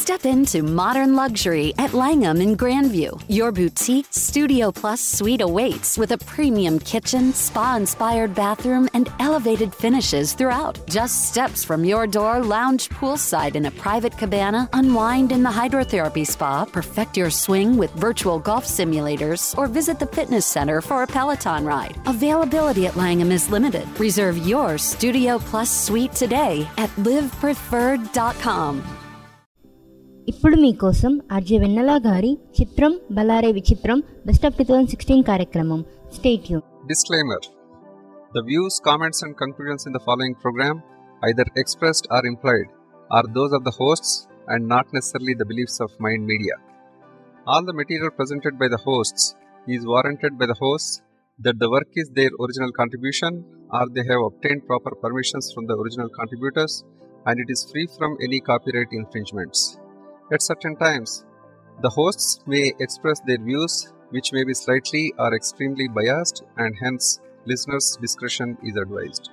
Step into modern luxury at Langham in Grandview. Your boutique Studio Plus suite awaits with a premium kitchen, spa inspired bathroom, and elevated finishes throughout. Just steps from your door, lounge poolside in a private cabana, unwind in the hydrotherapy spa, perfect your swing with virtual golf simulators, or visit the fitness center for a Peloton ride. Availability at Langham is limited. Reserve your Studio Plus suite today at livepreferred.com. ఇప్పుడు మీకోసం RJ Vennela గారి చిత్రం బలారే విచిత్రం best of two thousand sixteen కార్యక్రమం stay యూ Disclaimer The views, comments, and conclusions in the following program, either expressed or implied, are those of the hosts and not necessarily the beliefs of Mind Media. All the material presented by the hosts is warranted by the hosts that the work is their original contribution or they have obtained proper permissions from the original contributors and it is free from any copyright infringements. At certain times, the hosts may express their views, which may be slightly or extremely biased, and hence listeners' discretion is advised.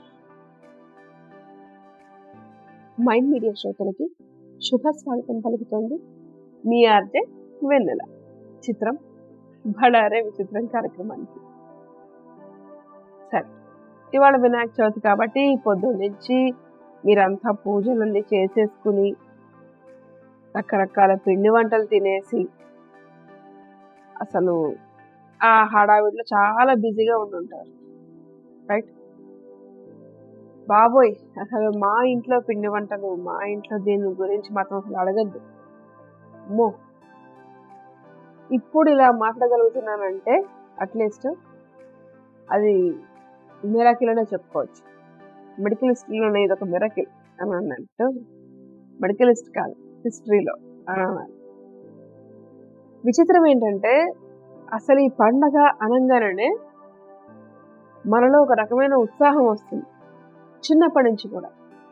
Mind media శ్రోతలకి శుభ స్వాగతం పలుకుతోంది మీ RJ వెన్నెల చిత్రం బడారే విచిత్రం కార్యక్రమానికి సరే ఇవాళ వినాయక చవితి కాబట్టి పొద్దున్న నుంచి మీరంతా పూజలన్నీ చేసేసుకుని రకరకాల పిండి వంటలు తినేసి అసలు ఆ హడావిడిలో చాలా బిజీగా ఉండుంటారు రైట్ బాబోయ్ అసలు మా ఇంట్లో పిండి వంటలు మా ఇంట్లో దీని గురించి మాత్రం అసలు అడగద్దు అమ్మో ఇప్పుడు ఇలా మాట్లాడగలుగుతున్నానంటే అట్లీస్ట్ అది మిరాకిల్ అనే చెప్పుకోవచ్చు మెడికల్ హిస్టరీలోనే ఇది ఒక మిరాకిల్ అని అన్నట్టు మెడికల్ హిస్ట్ కాదు హిస్టరీలో అని అనాలి విచిత్రం ఏంటంటే అసలు ఈ పండగ అనగానే మనలో ఒక రకమైన ఉత్సాహం వస్తుంది చిన్నప్పటి నుంచి కూడా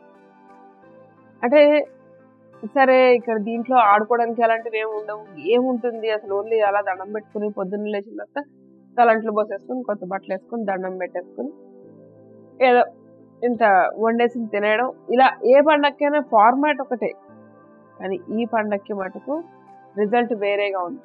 అంటే సరే ఇక్కడ దీంట్లో ఆడుకోవడానికి అలాంటివి ఏమి ఉండవు ఏముంటుంది అసలు ఓన్లీ అలా దండం పెట్టుకుని పొద్దున్న లేచిన తర్వాత తలంట్లు పోసేసుకుని కొత్త బట్టలు వేసుకుని దండం పెట్టేసుకుని ఏదో ఇంత వండేసి తినేయడం ఇలా ఏ పండగకైనా ఫార్మాట్ ఒకటే కానీ ఈ పండగకి మటుకు రిజల్ట్ వేరేగా ఉంది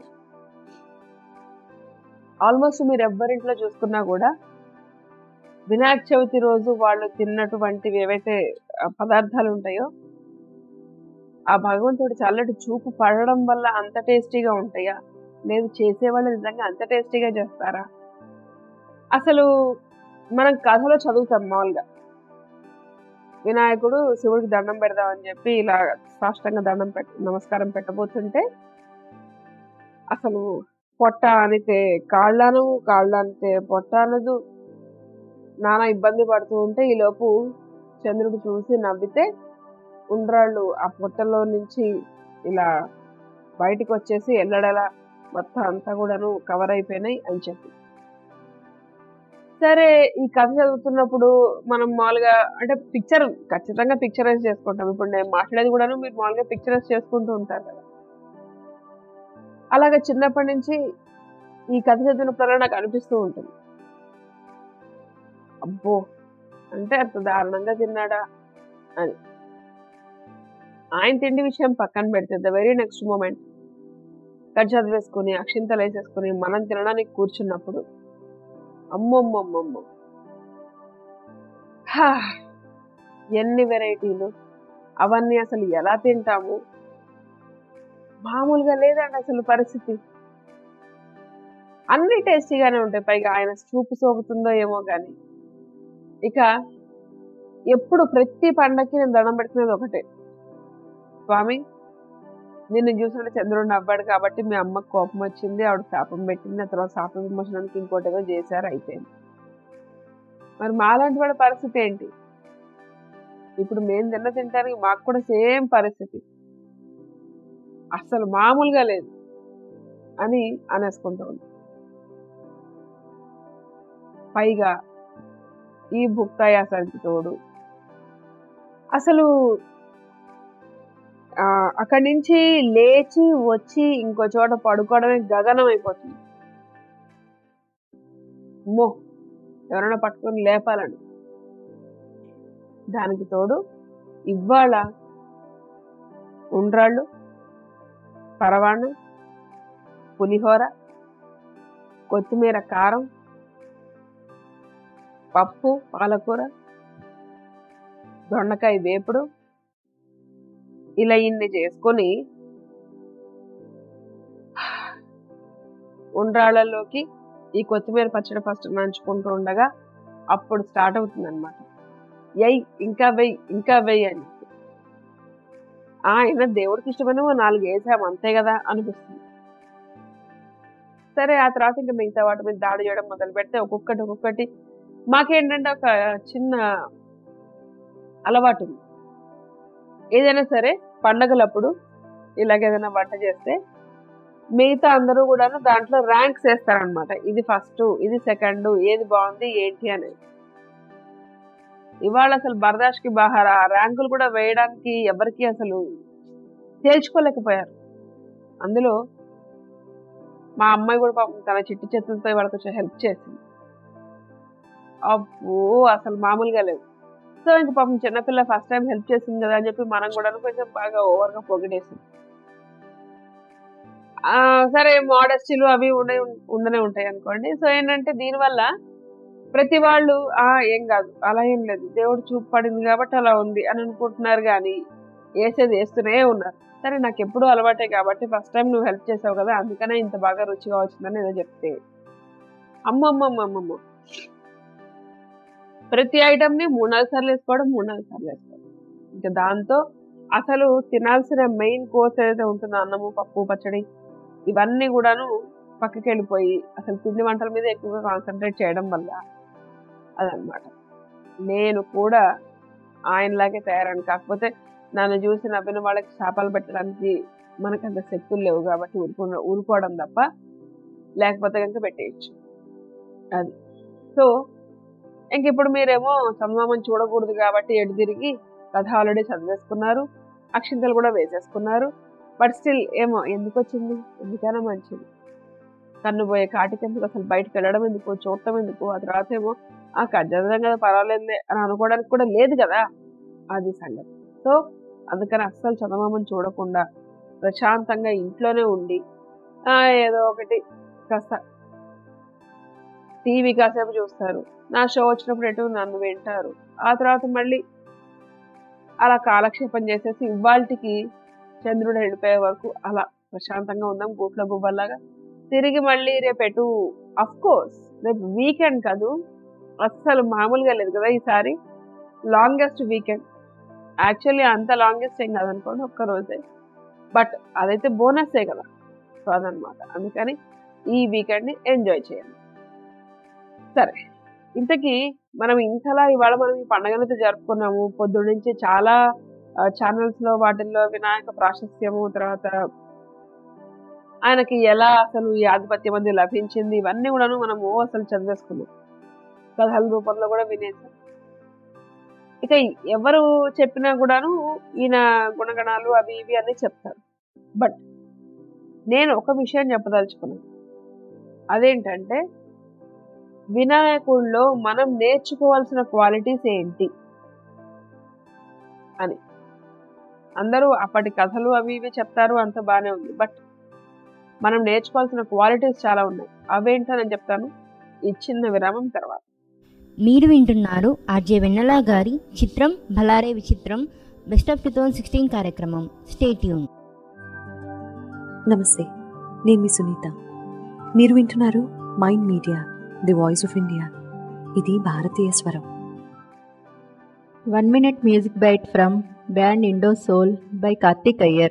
ఆల్మోస్ట్ మీరు ఎవరింట్లో చూసుకున్నా కూడా వినాయక చవితి రోజు వాళ్ళు తిన్నటువంటివి ఏవైతే ఆ పదార్థాలు ఉంటాయో ఆ భగవంతుడి చల్లటి చూపు పడడం వల్ల అంత టేస్టీగా ఉంటాయా లేదు చేసేవాళ్ళు నిజంగా అంత టేస్టీగా చేస్తారా అసలు మనం కథలో చదువుతాం మామూలుగా వినాయకుడు శివుడికి దండం పెడదామని చెప్పి ఇలా సాష్టంగా దండం పెట్ట నమస్కారం పెట్టబోతుంటే అసలు పొట్ట అనితే కాళ్ళను కాళ్ళ అనితే పొట్ట అనదు నానా ఇబ్బంది పడుతూ ఉంటే ఈలోపు చంద్రుడు చూసి నవ్వితే ఉండ్రాళ్ళు ఆ పొట్టలో నుంచి ఇలా బయటికి వచ్చేసి ఎల్లడలా మొత్తం అంతా కూడాను కవర్ అయిపోయినాయి అని చెప్పి సరే ఈ కథ చదువుతున్నప్పుడు మనం మామూలుగా అంటే పిక్చర్ ఖచ్చితంగా పిక్చరైజ్ చేసుకుంటాం ఇప్పుడు నేను మాట్లాడేది కూడాను మీరు మామూలుగా పిక్చరైజ్ చేసుకుంటూ ఉంటారు కదా అలాగే చిన్నప్పటి నుంచి ఈ కథ చదివినప్పుడల్లా నాకు అనిపిస్తూ ఉంటుంది అబ్బో అంటే అంత దారుణంగా తిన్నాడా అని ఆయన తిండి విషయం పక్కన పెడితే the very next moment cut చదివేసుకుని అక్షింతలు వేసేసుకుని మనం తినడానికి కూర్చున్నప్పుడు అమ్మమ్మమ్మమ్మ హా, ఎన్ని వెరైటీలు అవన్నీ అసలు ఎలా తింటాము మామూలుగా లేదండి అసలు పరిస్థితి అన్ని టేస్టీగానే ఉంటాయి పైగా ఆయన చూపు సోకుతుందో ఏమో కానీ ఇక ఎప్పుడు ప్రతి పండక్కి నేను దండం పెట్టుకునేది ఒకటే స్వామి నిన్ను చూసినట్టు చంద్రుడు నవ్వాడు కాబట్టి మీ అమ్మకు కోపం వచ్చింది ఆవిడ శాపం పెట్టింది ఆ తర్వాత శాప విమోచనానికి ఇంకోటి ఏదో చేశారు అయిపోయింది మరి మాలాంటి వాడి పరిస్థితి ఏంటి ఇప్పుడు మేము తిన్న తినడానికి మాకు కూడా సేమ్ పరిస్థితి అసలు మామూలుగా లేదు అని అనేసుకుంటూ ఉంది పైగా ఈ భుక్తాయాసానికి తోడు అసలు ఆ, అక్కడి నుంచి లేచి వచ్చి ఇంకో చోట పడుకోవడమే గగనం అయిపోతుంది అమ్మో ఎవరైనా పట్టుకొని లేపాలని దానికి తోడు ఇవాళ ఉండ్రాళ్ళు పరవాణం పులిహోర కొత్తిమీర కారం పప్పు పాలకూర దొండకాయ వేపుడు ఇలా ఇన్ని చేసుకొని ఉండ్రాళ్ళలోకి ఈ కొత్తిమీర పచ్చడి ఫస్ట్ నంచుకుంటూ ఉండగా అప్పుడు స్టార్ట్ అవుతుంది అనమాట ఎయ్ ఇంకా వెయ్యి ఇంకా వెయ్యి అని చెప్పి. ఆయన దేవుడికి ఇష్టమైన ఓ నాలుగు వేసాం అంతే కదా అనిపిస్తుంది సరే ఆ తర్వాత ఇంకా మిగతా వాటి మీద దాడి చేయడం మొదలు పెడితే ఒక్కొక్కటి ఒక్కొక్కటి మాకేంటంటే ఒక చిన్న అలవాటు ఉంది ఏదైనా సరే పండగలప్పుడు ఇలాగ ఏదైనా వంట చేస్తే మిగతా అందరూ కూడాను దాంట్లో ర్యాంక్స్ వేస్తారనమాట ఇది ఫస్ట్ ఇది సెకండ్ ఏది బాగుంది ఏంటి అనేది ఇవాళ అసలు బర్దాష్కి బహార్ ఆ ర్యాంకులు కూడా వేయడానికి ఎవరికి అసలు తేల్చుకోలేకపోయారు అందులో మా అమ్మాయి కూడా పాపం తన చిట్టి చేతులతో వాళ్ళకి కొంచెం హెల్ప్ చేసింది అబ్బో అసలు మామూలుగా లేదు సో ఇంక పాపం చిన్నపిల్ల ఫస్ట్ టైం హెల్ప్ చేసింది కదా అని చెప్పి మనం కూడా కొంచెం బాగా ఓవర్గా పొగిడేసింది ఆ, సరే మోడస్టీలు అవి ఉండే ఉండనే ఉంటాయి అనుకోండి సో ఏంటంటే దీనివల్ల ప్రతి వాళ్ళు ఆ ఏం కాదు అలా ఏం లేదు దేవుడు చూపు పడింది కాబట్టి అలా ఉంది అని అనుకుంటున్నారు కానీ వేసేది వేస్తూనే ఉన్నారు సరే నాకు ఎప్పుడూ అలవాటే కాబట్టి ఫస్ట్ టైం నువ్వు హెల్ప్ చేసావు కదా అందుకనే ఇంత బాగా రుచిగా వచ్చిందని ఏదో చెప్తే అమ్మమ్మమ్మమ్మమ్మ ప్రతి ఐటమ్ని మూడు నాలుగు సార్లు వేసుకోవడం మూడు నాలుగు సార్లు వేసుకోవడం ఇంకా దాంతో అసలు తినాల్సిన మెయిన్ కోర్స్ ఏదైతే ఉంటుందో అన్నము పప్పు పచ్చడి ఇవన్నీ కూడాను పక్కకి వెళ్ళిపోయి అసలు పిండి వంటల మీద ఎక్కువగా కాన్సన్ట్రేట్ చేయడం వల్ల అదనమాట నేను కూడా ఆయనలాగే తయారని కాకపోతే నన్ను చూసి నవ్విన వాళ్ళకి శాపాలు పెట్టడానికి మనకు అంత శక్తులు లేవు కాబట్టి ఊరుకో ఊరుకోవడం తప్ప లేకపోతే కనుక పెట్టేయచ్చు అది సో ఇంక ఇప్పుడు మీరేమో చందమామని చూడకూడదు కాబట్టి ఎటు తిరిగి కథ ఆల్రెడీ చదివేసుకున్నారు అక్షింతలు కూడా వేసేసుకున్నారు బట్ స్టిల్ ఏమో ఎందుకు వచ్చింది ఎందుకైనా మంచిది కన్ను పోయే కాటికి ఎందుకు అసలు బయటకు వెళ్ళడం ఎందుకు చూడటం ఎందుకు ఆ తర్వాత ఏమో ఆ కజ్జదం కదా పర్వాలేదులే అని అనుకోవడానికి కూడా లేదు కదా అది సంగతి సో అందుకని అస్సలు చందమామని చూడకుండా ప్రశాంతంగా ఇంట్లోనే ఉండి ఆ, ఏదో ఒకటి కాస్త టీవీ కాసేపు చూస్తారు నా షో వచ్చినప్పుడు ఎటు నన్ను వింటారు ఆ తర్వాత మళ్ళీ అలా కాలక్షేపం చేసేసి ఇవాళకి చంద్రుడు వెళ్ళిపోయే వరకు అలా ప్రశాంతంగా ఉందాం గూట్లో గువ్వల్లాగా తిరిగి మళ్ళీ రేపు ఎటు అఫ్ కోర్స్ రేపు వీకెండ్ కాదు అస్సలు మామూలుగా లేదు కదా ఈసారి లాంగెస్ట్ వీకెండ్ యాక్చువల్లీ అంత లాంగెస్ట్ ఏం కాదనుకోండి ఒక్క రోజే బట్ అదైతే బోనస్సే కదా సో అదనమాట అందుకని ఈ వీకెండ్ని ఎంజాయ్ చేయండి సరే ఇంతకీ మనం ఇంతలా ఇవాళ మనం ఈ పండగనైతే జరుపుకున్నాము పొద్దున్న నుంచి చాలా ఛానల్స్ లో వాటిల్లో వినాయక ప్రాశస్త్యము తర్వాత ఆయనకి ఎలా అసలు ఈ ఆధిపత్యం అనేది లభించింది ఇవన్నీ కూడాను మనము అసలు చదివేసుకున్నాం కథల రూపంలో కూడా వినేసాం ఇక ఎవరు చెప్పినా కూడాను ఈయన గుణగణాలు అవి ఇవి అన్నీ చెప్తారు బట్ నేను ఒక విషయం చెప్పదలుచుకున్నాను అదేంటంటే వినాయకుడిలో మనం నేర్చుకోవాల్సిన క్వాలిటీస్ ఏంటి అని అందరూ అప్పటి కథలు అవి ఇవి చెప్తారు అంత బాగానే ఉంది బట్ మనం నేర్చుకోవాల్సిన క్వాలిటీస్ చాలా ఉన్నాయి అవేంటో నేను చెప్తాను ఈ చిన్న విరామం తర్వాత మీరు వింటున్నారు ఆర్జే వెన్నెల గారి చిత్రం భలారే విచిత్రం best of two thousand sixteen కార్యక్రమం స్టేట్యూన్ నమస్తే నేను మీ సునీత మీరు వింటున్నారు Mind Media the voice of India ఇది భారతీయ స్వరం One minute music bite from band Indo Soul by Karthik Iyer.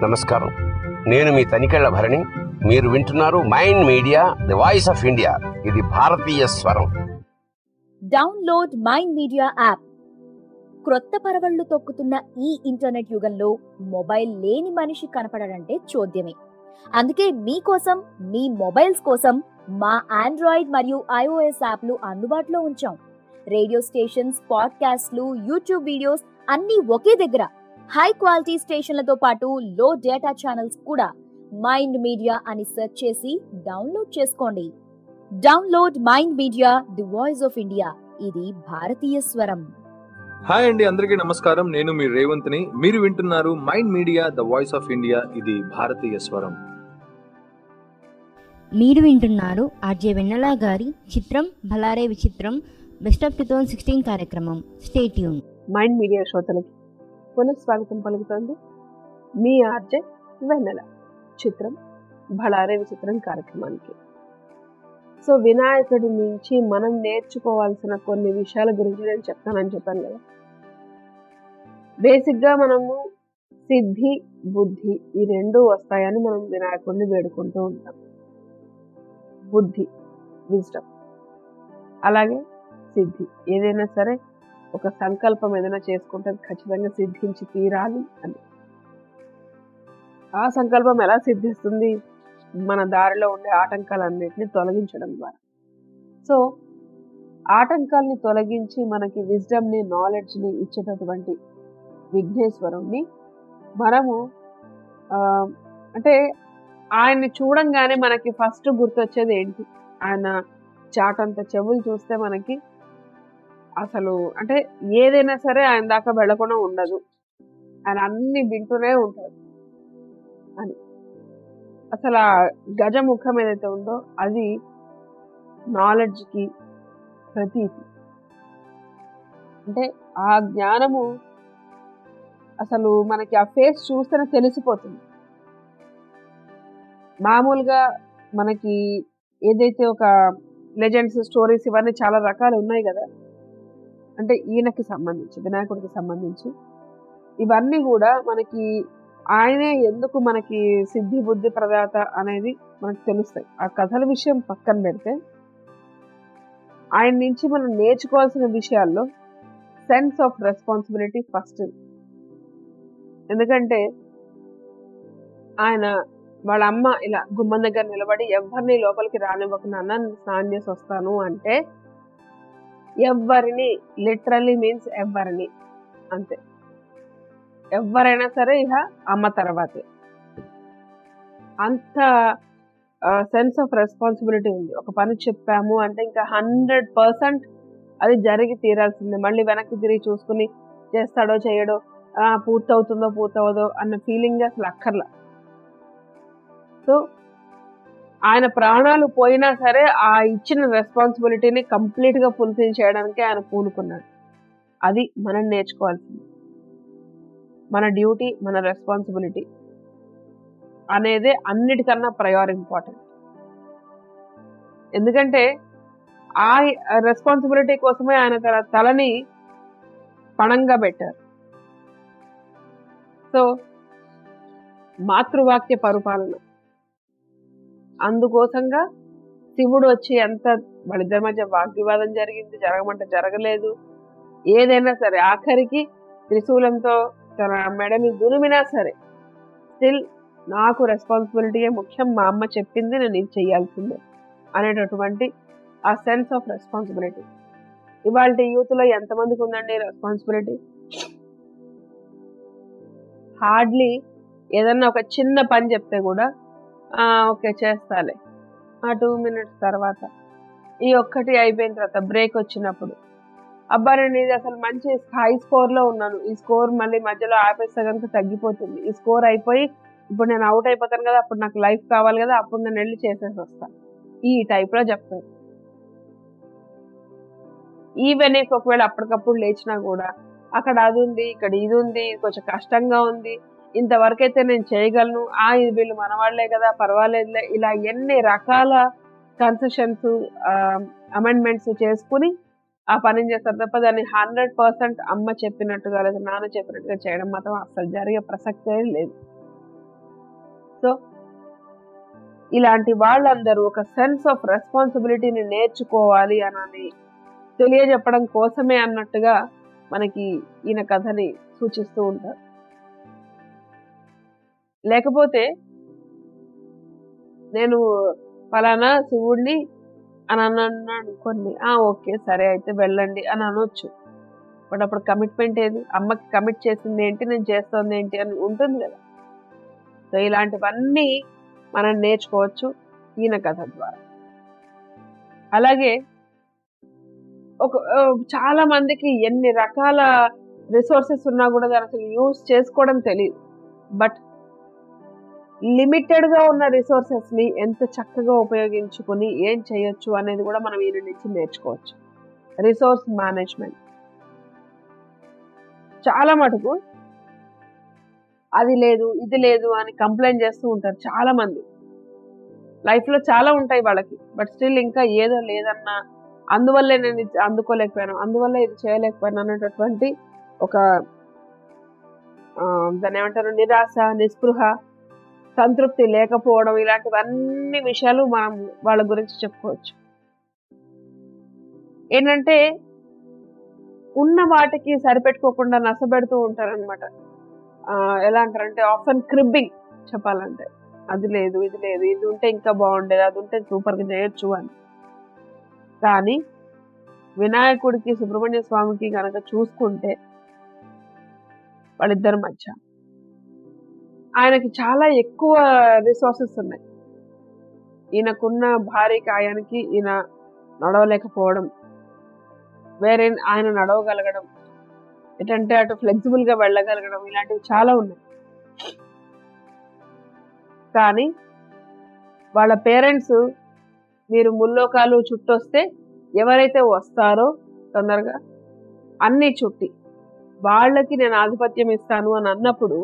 నమస్కారం నేను మీ తనికెళ్ల భరణి మీరు వింటున్నారు Mind Media the voice of India ఇది భారతీయ స్వరం డౌన్లోడ్ మైండ్ మీడియా యాప్ క్రొత్త పరవళ్లు తొక్కుతున్న ఈ ఇంటర్నెట్ యుగంలో మొబైల్ లేని మనిషి కనపడడంటే చూద్యమే అందుకే మీకోసం మీ మొబైల్స్ కోసం మా ఆండ్రాయిడ్ మరియు ఐఓఎస్ యాప్లు అందుబాటులో ఉంచాం రేడియో స్టేషన్స్ పాడ్కాస్ట్లు యూట్యూబ్ వీడియోస్ అన్నీ ఒకే దగ్గర హై క్వాలిటీ స్టేషన్లతో పాటు లో డేటా ఛానల్స్ కూడా మైండ్ మీడియా అని సెర్చ్ చేసి డౌన్లోడ్ చేసుకోండి download Mind Media the voice of India ఇది భారతీయ స్వరం హాయ్ అండి అందరికీ నమస్కారం నేను మీ రేవంత్ని మీరు వింటున్నారు Mind Media the voice of India ఇది భారతీయ స్వరం మీరు వింటున్నారు ఆర్జే వెన్నెల గారి చిత్రం భలారే విచిత్రం best of two thousand sixteen కార్యక్రమం స్టేట్యూన్ మైండ్ మీడియా శ్రోతలకి పునఃస్వాగతం పలుకుతోంది మీ ఆర్జే వెన్నెల చిత్రం భళారే విచిత్రం కార్యక్రమానికి సో వినాయకుడి నుంచి మనం నేర్చుకోవాల్సిన కొన్ని విషయాల గురించి నేను చెప్తానని చెప్పాను కదా బేసిక్గా మనము సిద్ధి బుద్ధి ఈ రెండు వస్తాయని మనం వినాయకుడిని వేడుకుంటూ ఉంటాం బుద్ధి విజ్డమ్ అలాగే సిద్ధి ఏదైనా సరే ఒక సంకల్పం ఏదైనా చేసుకుంటే అది ఖచ్చితంగా సిద్ధించి తీరాలి అని ఆ సంకల్పం ఎలా సిద్ధిస్తుంది మన దారిలో ఉండే ఆటంకాలన్నింటినీ తొలగించడం ద్వారా సో ఆటంకాల్ని తొలగించి మనకి విజ్డమ్ని నాలెడ్జ్ని ఇచ్చేటటువంటి విఘ్నేశ్వరుణ్ణి మనము ఆ, అంటే ఆయన్ని చూడంగానే మనకి ఫస్ట్ గుర్తొచ్చేది ఏంటి ఆయన చాటంత చెవులు చూస్తే మనకి అసలు అంటే ఏదైనా సరే ఆయన దాకా వెళ్ళకుండా ఉండదు ఆయన అన్ని వింటూనే ఉంటాడు అని అసలు ఆ గజముఖం ఏదైతే ఉందో అది నాలెడ్జ్కి ప్రతీతి అంటే ఆ జ్ఞానము అసలు మనకి ఆ ఫేస్ చూస్తేనే తెలిసిపోతుంది మామూలుగా మనకి ఏదైతే ఒక లెజెండ్స్ స్టోరీస్ ఇవన్నీ చాలా రకాలు ఉన్నాయి కదా అంటే ఈయనకి సంబంధించి వినాయకుడికి సంబంధించి ఇవన్నీ కూడా మనకి ఆయనే ఎందుకు మనకి సిద్ధి బుద్ధి ప్రదాత అనేది మనకు తెలుస్తాయి ఆ కథల విషయం పక్కన పెడితే ఆయన నుంచి మనం నేర్చుకోవాల్సిన విషయాల్లో సెన్స్ ఆఫ్ రెస్పాన్సిబిలిటీ ఫస్ట్ ఎందుకంటే ఆయన వాళ్ళ అమ్మ ఇలా గుమ్మం దగ్గర నిలబడి ఎవరిని లోపలికి రానివ్వకుండా అన్న నేను స్నానం చేసి వస్తాను అంటే ఎవరిని లిటరల్లీ మీన్స్ ఎవరిని అంతే ఎవరైనా సరే ఇక అమ్మ తర్వాతే అంత సెన్స్ ఆఫ్ రెస్పాన్సిబిలిటీ ఉంది ఒక పని చెప్పాము అంటే ఇంకా హండ్రెడ్ పర్సెంట్ అది జరిగి తీరాల్సిందే మళ్ళీ వెనక్కి తిరిగి చూసుకుని చేస్తాడో చేయడో ఆ, పూర్తవుతుందో పూర్తవదో అన్న ఫీలింగ్ అసలు అక్కర్లా సో ఆయన ప్రాణాలు పోయినా సరే ఆ ఇచ్చిన రెస్పాన్సిబిలిటీని కంప్లీట్గా ఫుల్ఫిల్ చేయడానికి ఆయన పూనుకున్నాడు అది మనం నేర్చుకోవాల్సింది మన డ్యూటీ మన రెస్పాన్సిబిలిటీ అనేదే అన్నిటికన్నా ప్రయార్ ఇంపార్టెంట్ ఎందుకంటే ఆ రెస్పాన్సిబిలిటీ కోసమే ఆయన తన తలని పణంగా పెట్టారు సో మాతృవాక్య పరిపాలన అందుకోసంగా శివుడు వచ్చి ఎంత వాళ్ళిద్దరి మధ్య వాగ్వివాదం జరిగింది జరగమంటే జరగలేదు ఏదైనా సరే ఆఖరికి త్రిశూలంతో తన మెడని దునిమినా సరే స్టిల్ నాకు రెస్పాన్సిబిలిటీయే ముఖ్యం మా అమ్మ చెప్పింది నేను ఇది చేయాల్సిందే అనేటటువంటి ఆ సెన్స్ ఆఫ్ రెస్పాన్సిబిలిటీ ఇవాళ యూత్లో ఎంతమందికి ఉందండి రెస్పాన్సిబిలిటీ హార్డ్లీ ఏదన్నా ఒక చిన్న పని చెప్తే కూడా "ఆ, ఓకే చేస్తాలే ఆ టూ మినిట్స్ తర్వాత ఈ ఒక్కటి అయిపోయిన తర్వాత బ్రేక్ వచ్చినప్పుడు అబ్బా నేను ఇది అసలు మంచి హై స్కోర్లో ఉన్నాను ఈ స్కోర్ మళ్ళీ మధ్యలో ఆపేస్తే కనుక తగ్గిపోతుంది ఈ స్కోర్ అయిపోయి ఇప్పుడు నేను అవుట్ అయిపోతాను కదా అప్పుడు నాకు లైఫ్ కావాలి కదా అప్పుడు నేను వెళ్ళి చేసేసి వస్తాను ఈ టైప్లో చెప్తాను ఈవెన్ ఇఫ్ ఒకవేళ అప్పటికప్పుడు లేచినా కూడా అక్కడ అది ఉంది ఇక్కడ ఇది ఉంది ఇది కొంచెం కష్టంగా ఉంది ఇంతవరకు అయితే నేను చేయగలను ఆ ఇది వీళ్ళు మనవాళ్లే కదా పర్వాలేదులే ఇలా ఎన్ని రకాల కన్సెషన్స్ అమెండ్మెంట్స్ చేసుకుని ఆ పనిని చేస్తారు తప్ప దాన్ని హండ్రెడ్ పర్సెంట్ అమ్మ చెప్పినట్టుగా లేదా నాన్న చెప్పినట్టుగా చేయడం మాత్రం అసలు జరిగే ప్రసక్తే లేదు సో ఇలాంటి వాళ్ళందరూ ఒక సెన్స్ ఆఫ్ రెస్పాన్సిబిలిటీని నేర్చుకోవాలి అని తెలియజెప్పడం కోసమే అన్నట్టుగా మనకి ఈయన కథని సూచిస్తూ ఉంటారు లేకపోతే నేను ఫలానా శివుడిని అని అన్నాను అనుకోండి ఆ ఓకే సరే అయితే వెళ్ళండి అని అనొచ్చు బట్ అప్పుడు కమిట్మెంట్ ఏది అమ్మకి కమిట్ చేసింది ఏంటి నేను చేస్తుంది ఏంటి అని ఉంటుంది కదా సో ఇలాంటివన్నీ మనం నేర్చుకోవచ్చు ఈయన కథ ద్వారా అలాగే ఒక ఆ, చాలా మందికి ఎన్ని రకాల రిసోర్సెస్ ఉన్నా కూడా దాన్ని అసలు యూజ్ చేసుకోవడం తెలియదు బట్ లిమిటెడ్ గా ఉన్న రిసోర్సెస్ ని ఎంత చక్కగా ఉపయోగించుకుని ఏం చేయొచ్చు అనేది కూడా మనం ఈయన నుంచి నేర్చుకోవచ్చు రిసోర్స్ మేనేజ్మెంట్ చాలా మటుకు అది లేదు ఇది లేదు అని కంప్లైంట్ చేస్తూ ఉంటారు చాలా మంది లైఫ్ లో చాలా ఉంటాయి వాళ్ళకి బట్ స్టిల్ ఇంకా ఏదో లేదన్నా అందువల్లే నేను ఇది అందుకోలేకపోయాను అందువల్ల ఇది చేయలేకపోయాను అనేటటువంటి ఒక ఆ, దాన్ని ఏమంటారు నిరాశ నిస్పృహ సంతృప్తి లేకపోవడం ఇలాంటివన్నీ విషయాలు మనం వాళ్ళ గురించి చెప్పుకోవచ్చు ఏంటంటే ఉన్న వాటికి సరిపెట్టుకోకుండా నసబెడుతూ ఉంటారనమాట ఎలా అంటారంటే ఆఫన్ క్రిబ్బింగ్ చెప్పాలంటే అది లేదు ఇది లేదు ఇది ఉంటే ఇంకా బాగుండేది అది ఉంటే సూపర్గా చేయొచ్చు అని కానీ వినాయకుడికి సుబ్రహ్మణ్య స్వామికి కనుక చూసుకుంటే వాళ్ళిద్దరి మధ్య ఆయనకి చాలా ఎక్కువ రిసోర్సెస్ ఉన్నాయి ఈయనకున్న భారీ కాయానికి ఈయన నడవలేకపోవడం వేరే ఆయన నడవగలగడం ఎటంటే అటు ఫ్లెక్సిబుల్ గా వెళ్ళగలగడం ఇలాంటివి చాలా ఉన్నాయి కానీ వాళ్ళ పేరెంట్స్ మీరు ముల్లోకాలు చుట్టొస్తే ఎవరైతే వస్తారో తొందరగా అన్ని చుట్టి వాళ్ళకి నేను ఆధిపత్యం ఇస్తాను అని అన్నప్పుడు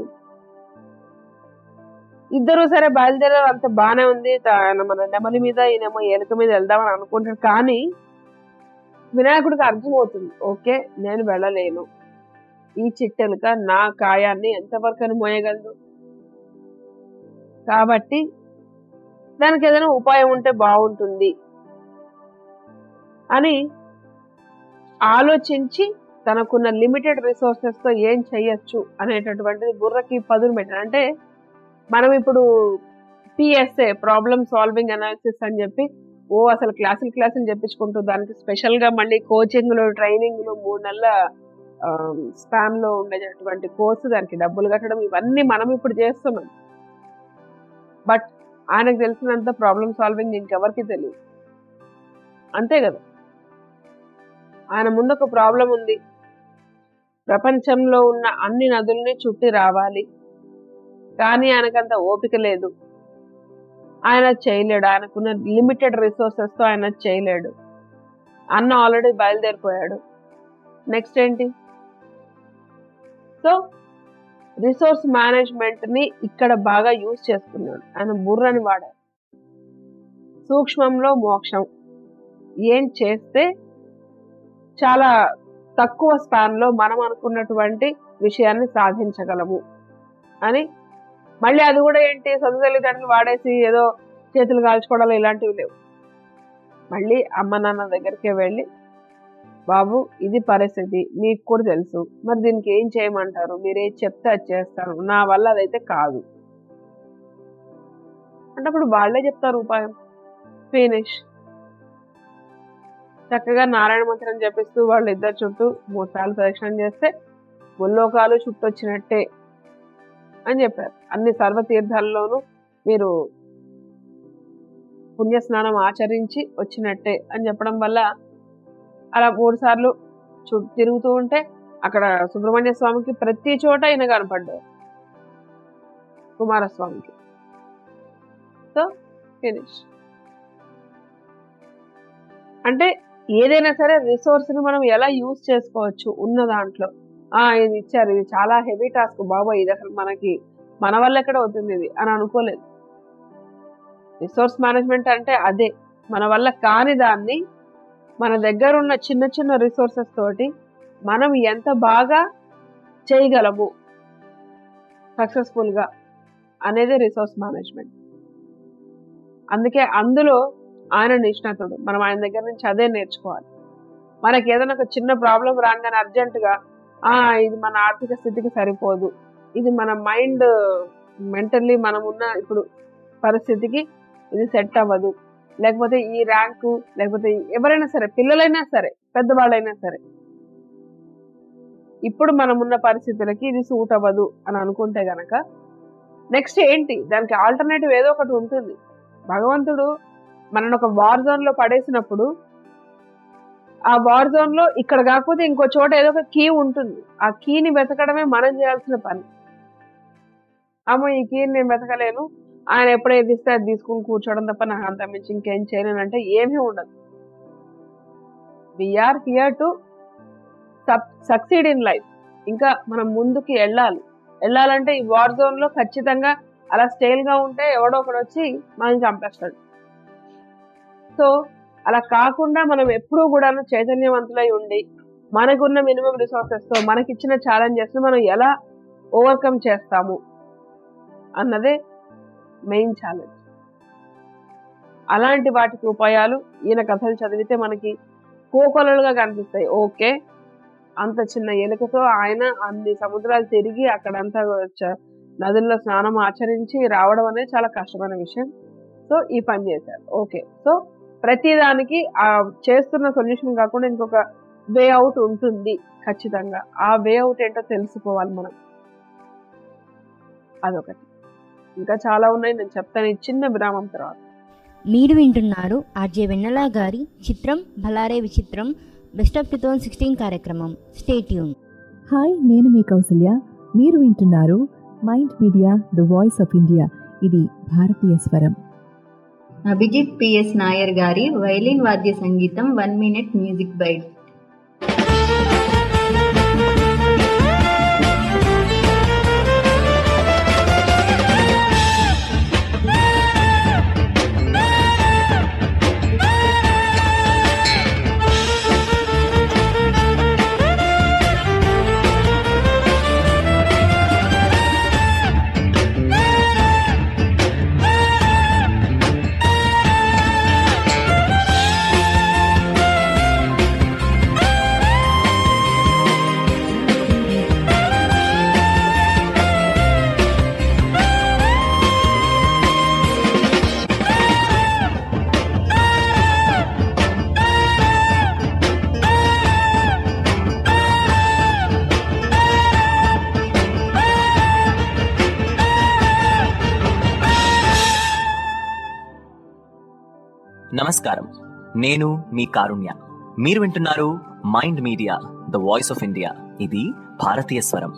ఇద్దరు సరే బయలుదేరారు అంత బానే ఉంది తా- ఆయన మన నెమలి మీద ఈయనేమో ఎలుక మీద వెళ్దామని అనుకుంటాడు కానీ వినాయకుడికి అర్థమవుతుంది ఓకే నేను వెళ్ళలేను ఈ చిట్టెలుక నా కాయాన్ని ఎంతవరకు అని మోయగలదు కాబట్టి దానికి ఏదైనా ఉపాయం ఉంటే బాగుంటుంది అని ఆలోచించి తనకున్న లిమిటెడ్ రిసోర్సెస్ తో ఏం చెయ్యొచ్చు అనేటటువంటిది బుర్రకి పదును పెట్టాడు అంటే మనం ఇప్పుడు పిఎస్ఏ ప్రాబ్లమ్ సాల్వింగ్ అనాలిసిస్ అని చెప్పి ఓ అసలు క్లాసులు క్లాసులు చెప్పించుకుంటూ దానికి స్పెషల్ గా మళ్ళీ కోచింగ్లు ట్రైనింగ్లు మూడు నెలల స్పాన్ లో ఉండేటటువంటి కోర్సు దానికి డబ్బులు కట్టడం ఇవన్నీ మనం ఇప్పుడు చేస్తున్నాం బట్ ఆయనకు తెలిసినంత ప్రాబ్లమ్ సాల్వింగ్ ఇంకెవరికి తెలియదు అంతే కదా ఆయన ముందు ఒక ప్రాబ్లం ఉంది ప్రపంచంలో ఉన్న అన్ని నదుల్ని చుట్టి రావాలి కానీ ఆయనకంత ఓపిక లేదు ఆయన చేయలేడు ఆయనకున్న లిమిటెడ్ రిసోర్సెస్ తో ఆయన చేయలేడు అన్న ఆల్రెడీ బయలుదేరిపోయాడు నెక్స్ట్ ఏంటి సో రిసోర్స్ మేనేజ్మెంట్ ని ఇక్కడ బాగా యూజ్ చేసుకున్నాడు ఆయన బుర్రని వాడాడు సూక్ష్మంలో మోక్షం ఏం చేస్తే చాలా తక్కువ స్పాన్ లో మనం అనుకున్నటువంటి విషయాన్ని సాధించగలము అని మళ్ళీ అది కూడా ఏంటి సొంత తల్లిదండ్రులు వాడేసి ఏదో చేతులు కాల్చుకోవడాలు ఇలాంటివి లేవు మళ్ళీ అమ్మ నాన్న దగ్గరికి వెళ్ళి బాబు ఇది పరిస్థితి మీకు కూడా తెలుసు మరి దీనికి ఏం చేయమంటారు మీరు ఏది చెప్తే అది చేస్తాను నా వల్ల అదైతే కాదు అంటే అప్పుడు వాళ్ళే చెప్తారు ఉపాయం ఫినిష్ చక్కగా నారాయణ మంత్రం జపిస్తూ వాళ్ళు ఇద్దరు చుట్టూ మూడు సార్లు ప్రదక్షిణం చేస్తే ముల్లోకాలు చుట్టొచ్చినట్టే అని చెప్పారు అన్ని సర్వతీర్థాల్లోనూ మీరు పుణ్యస్నానం ఆచరించి వచ్చినట్టే అని చెప్పడం వల్ల అలా మూడు సార్లు చు తిరుగుతూ ఉంటే అక్కడ సుబ్రహ్మణ్య స్వామికి ప్రతి చోట ఈయన కనపడ్డారు కుమారస్వామికి సో ఫినిష్ అంటే ఏదైనా సరే రిసోర్స్ ని మనం ఎలా యూజ్ చేసుకోవచ్చు ఉన్న దాంట్లో ఆ ఇది ఇచ్చారు ఇది చాలా హెవీ టాస్క్ బాబోయ్ ఇది అసలు మనకి మన వల్ల ఎక్కడ అవుతుంది ఇది అని అనుకోలేదు రిసోర్స్ మేనేజ్మెంట్ అంటే అదే మన వల్ల కాని దాన్ని మన దగ్గర ఉన్న చిన్న చిన్న రిసోర్సెస్ తోటి మనం ఎంత బాగా చేయగలము సక్సెస్ఫుల్ గా అనేది రిసోర్స్ మేనేజ్మెంట్ అందుకే అందులో ఆయన నిష్ణాతుడు మనం ఆయన దగ్గర నుంచి అదే నేర్చుకోవాలి మనకి ఏదైనా ఒక చిన్న ప్రాబ్లం రాగానే అర్జెంటుగా ఆ ఇది మన ఆర్థిక స్థితికి సరిపోదు ఇది మన మైండ్ మెంటల్లీ మనం ఉన్న ఇప్పుడు పరిస్థితికి ఇది సెట్ అవ్వదు లేకపోతే ఈ ర్యాంకు లేకపోతే ఎవరైనా సరే పిల్లలైనా సరే పెద్దవాళ్ళైనా సరే ఇప్పుడు మనం ఉన్న పరిస్థితులకి ఇది సూట్ అవ్వదు అని అనుకుంటే గనక నెక్స్ట్ ఏంటి దానికి ఆల్టర్నేటివ్ ఏదో ఒకటి ఉంటుంది భగవంతుడు మనల్ని ఒక వార్ జోన్ లో పడేసినప్పుడు ఆ వార్ జోన్ లో ఇక్కడ కాకపోతే ఇంకో చోట ఏదో ఒక కీ ఉంటుంది ఆ కీని వెతకడమే మనం చేయాల్సిన పని అమ్మో ఈ కీని నేను వెతకలేను ఆయన ఎప్పుడైతే ఇస్తే అది తీసుకుని కూర్చోవడం తప్ప నాకు అంత మించి ఇంకేం చేయలేను అంటే ఏమీ ఉండదు we are here to succeed in life ఇంకా మనం ముందుకి వెళ్ళాలి వెళ్ళాలంటే ఈ వార్ జోన్ లో ఖచ్చితంగా అలా స్టైల్ గా ఉంటే ఎవడో ఒకడు వచ్చి మనం చంపేస్తాడు సో అలా కాకుండా మనం ఎప్పుడూ కూడాను చైతన్యవంతులై ఉండి మనకున్న మినిమం రిసోర్సెస్ తో మనకిచ్చిన ఛాలెంజెస్ మనం ఎలా ఓవర్కమ్ చేస్తాము అన్నదే మెయిన్ ఛాలెంజ్ అలాంటి వాటికి ఉపాయాలు ఈయన కథలు చదివితే మనకి కోకొలలుగా కనిపిస్తాయి ఓకే అంత చిన్న ఎలుకతో ఆయన అన్ని సముద్రాలు తిరిగి అక్కడంతా చ- నదుల్లో స్నానం ఆచరించి రావడం అనేది చాలా కష్టమైన విషయం సో ఈ పని చేశారు ఓకే సో ప్రతిదానికి ఆ చేస్తున్న సొల్యూషన్ కాకుండా ఇంకొక వే అవుట్ ఉంటుంది ఖచ్చితంగా ఆ వే అవుట్ ఏంటో తెలుసుకోవాలి మనం అదొకటి ఇంకా చాలా ఉన్నాయి నేను చెప్తాను ఈ చిన్న విరామం తర్వాత మీరు వింటున్నారు ఆర్జే వెన్నెల గారి చిత్రం భలారే విచిత్రం best of two thousand sixteen కార్యక్రమం స్టేట్యూన్ హాయ్ నేను మీ కౌసల్య మీరు వింటున్నారు Mind Media the voice of India ఇది భారతీయ స్వరం అభిజిత్ పిఎస్ నాయర్ గారి వైలిన్ వాద్య సంగీతం వన్ మినిట్ మ్యూజిక్ బైట్ నమస్కారం నేను మీ కారుణ్య మీరు వింటున్నారు Mind Media the voice of India ఇది భారతీయ స్వరం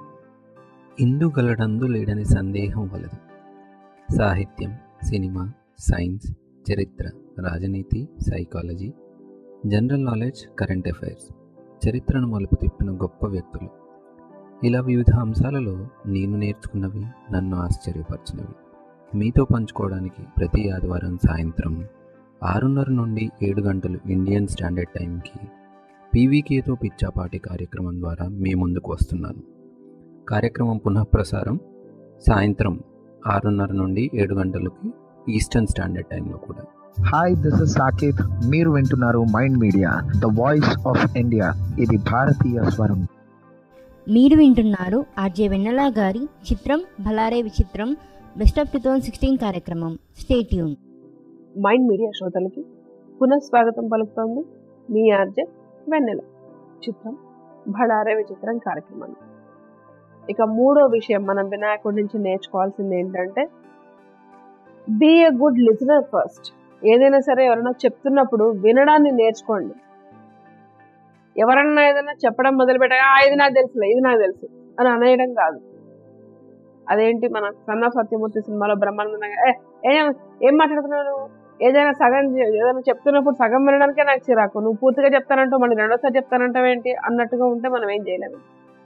ఇందుగలడందు లేడని సందేహం వలదు సాహిత్యం సినిమా సైన్స్ చరిత్ర రాజనీతి psychology general knowledge current affairs చరిత్రను మలుపు తిప్పిన గొప్ప వ్యక్తులు ఇలా వివిధ అంశాలలో నేను నేర్చుకున్నవి నన్ను ఆశ్చర్యపరిచినవి మీతో పంచుకోవడానికి ప్రతి ఆదివారం సాయంత్రం ఆరున్నర నుండి ఏడు గంటలు ఇండియన్ స్టాండర్డ్ టైంకి పీవీకేతో పిచ్చాపాటి కార్యక్రమం ద్వారా మీ ముందుకు వస్తున్నాను కార్యక్రమం పునఃప్రసారం సాయంత్రం ఆరున్నర నుండి ఏడు గంటలకి ఈస్టర్న్ స్టాండర్డ్ టైంలో కూడా హాయ్ దిస్ ఇస్ సాకేత్ మీరు వింటున్నారు Mind Media the voice of India ఇది భారతీయ స్వరం మీరు వింటున్నారు ఆర్జే వెన్నెల గారి చిత్రం భలారే విచిత్రం best of two thousand sixteen కార్యక్రమం స్టేట్యూన్ మైండ్ మీడియా శ్రోతలకి పునఃస్వాగతం పలుకుతోంది మీ ఆర్జే వెన్నెల చిత్రం భడారే విచిత్రం కార్యక్రమాన్ని ఇక మూడో విషయం మనం వినాయకుడి నుంచి నేర్చుకోవాల్సింది ఏంటంటే be a good listener first ఏదైనా సరే ఎవరైనా చెప్తున్నప్పుడు వినడాన్ని నేర్చుకోండి ఎవరన్నా ఏదైనా చెప్పడం మొదలు పెట్టాక "ఆ, ఇది నాకు తెలుసులే ఇది నాకు తెలుసు అని అనేయడం కాదు అదేంటి మన సన్న సత్యమూర్తి సినిమాలో బ్రహ్మానందంగా "ఏ, ఏం ఏం మాట్లాడుతున్నావు నువ్వు ఏదైనా సగం చే- ఏదైనా చెప్తున్నప్పుడు సగం వినడానికే నాకు చిరాకు నువ్వు పూర్తిగా చెప్తానంటావు మళ్ళీ రెండోసారి చెప్తానంటావు ఏంటి అన్నట్టుగా ఉంటే మనం ఏం చేయలేము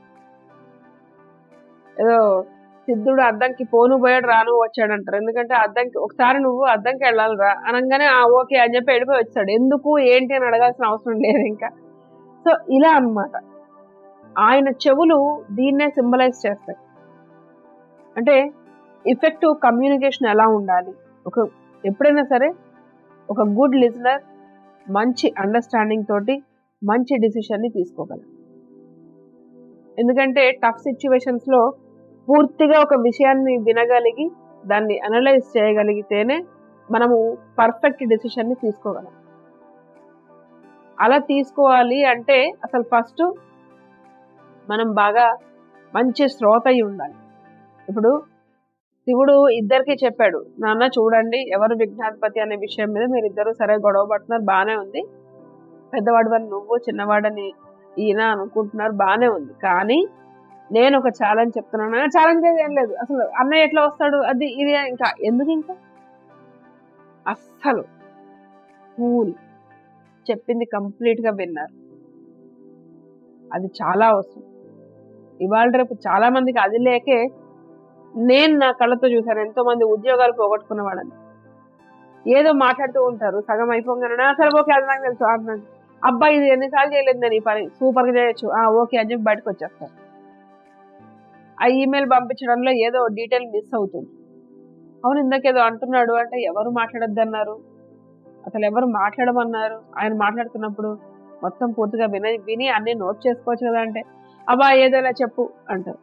ఏదో సిద్ధుడు అద్దంకి పోను పోయాడు రాను వచ్చాడు అంటారు ఎందుకంటే అద్దంకి ఒకసారి నువ్వు అద్దంకి వెళ్ళాలి రా అనగానే ఆ ఓకే అని చెప్పి వెళ్ళిపోయి వచ్చాడు ఎందుకు ఏంటి అని అడగాల్సిన అవసరం లేదు ఇంకా సో ఇలా అన్నమాట ఆయన చెవులు దీన్నే సింబలైజ్ చేస్తాయి అంటే ఇఫెక్టివ్ కమ్యూనికేషన్ ఎలా ఉండాలి ఒక ఎప్పుడైనా సరే ఒక గుడ్ లిజనర్ మంచి అండర్స్టాండింగ్ తోటి మంచి డిసిషన్ని తీసుకోగలరు ఎందుకంటే టఫ్ సిచ్యువేషన్స్లో పూర్తిగా ఒక విషయాన్ని వినగలిగి దాన్ని అనలైజ్ చేయగలిగితేనే మనము పర్ఫెక్ట్ డిసిషన్ని తీసుకోగలం అలా తీసుకోవాలి అంటే అసలు ఫస్ట్ మనం బాగా మంచి శ్రోత అయి ఉండాలి ఇప్పుడు శివుడు ఇద్దరికి చెప్పాడు నాన్న చూడండి ఎవరు విఘ్నాధిపతి అనే విషయం మీద మీరు ఇద్దరు సరే గొడవ పడుతున్నారు బాగానే ఉంది పెద్దవాడు నువ్వు చిన్నవాడని ఈయన అనుకుంటున్నారు బాగానే ఉంది కానీ నేను ఒక ఛాలెంజ్ చెప్తున్నాను ఛాలెంజ్ ఏం లేదు అసలు అన్నయ్య ఎట్లా వస్తాడు అది ఇది ఇంకా ఎందుకు ఇంకా అస్సలు కూల్ చెప్పింది కంప్లీట్గా విన్నారు అది చాలా అవసరం ఇవాళ రేపు చాలా మందికి అది లేకే నేను నా కళ్ళతో చూశాను ఎంతో మంది ఉద్యోగాలు పోగొట్టుకున్న వాళ్ళని ఏదో మాట్లాడుతూ ఉంటారు సగం అయిపోగానే అసలు ఓకే అది నాకు తెలుసు అన్నాడు అబ్బాయి ఇది ఎన్నిసార్లు చేయలేదు నేను ఈ పని సూపర్గా చేయొచ్చు ఆ ఓకే అని చెప్పి బయటకు వచ్చేస్తారు ఆ ఈమెయిల్ పంపించడంలో ఏదో డీటెయిల్ మిస్ అవుతుంది అవును ఇందాకేదో అంటున్నాడు అంటే ఎవరు మాట్లాడొద్దన్నారు అసలు ఎవరు మాట్లాడమన్నారు ఆయన మాట్లాడుతున్నప్పుడు మొత్తం పూర్తిగా విన విని అన్ని నోట్ చేసుకోవచ్చు కదా అంటే అబ్బా ఏదైనా చెప్పు అంటారు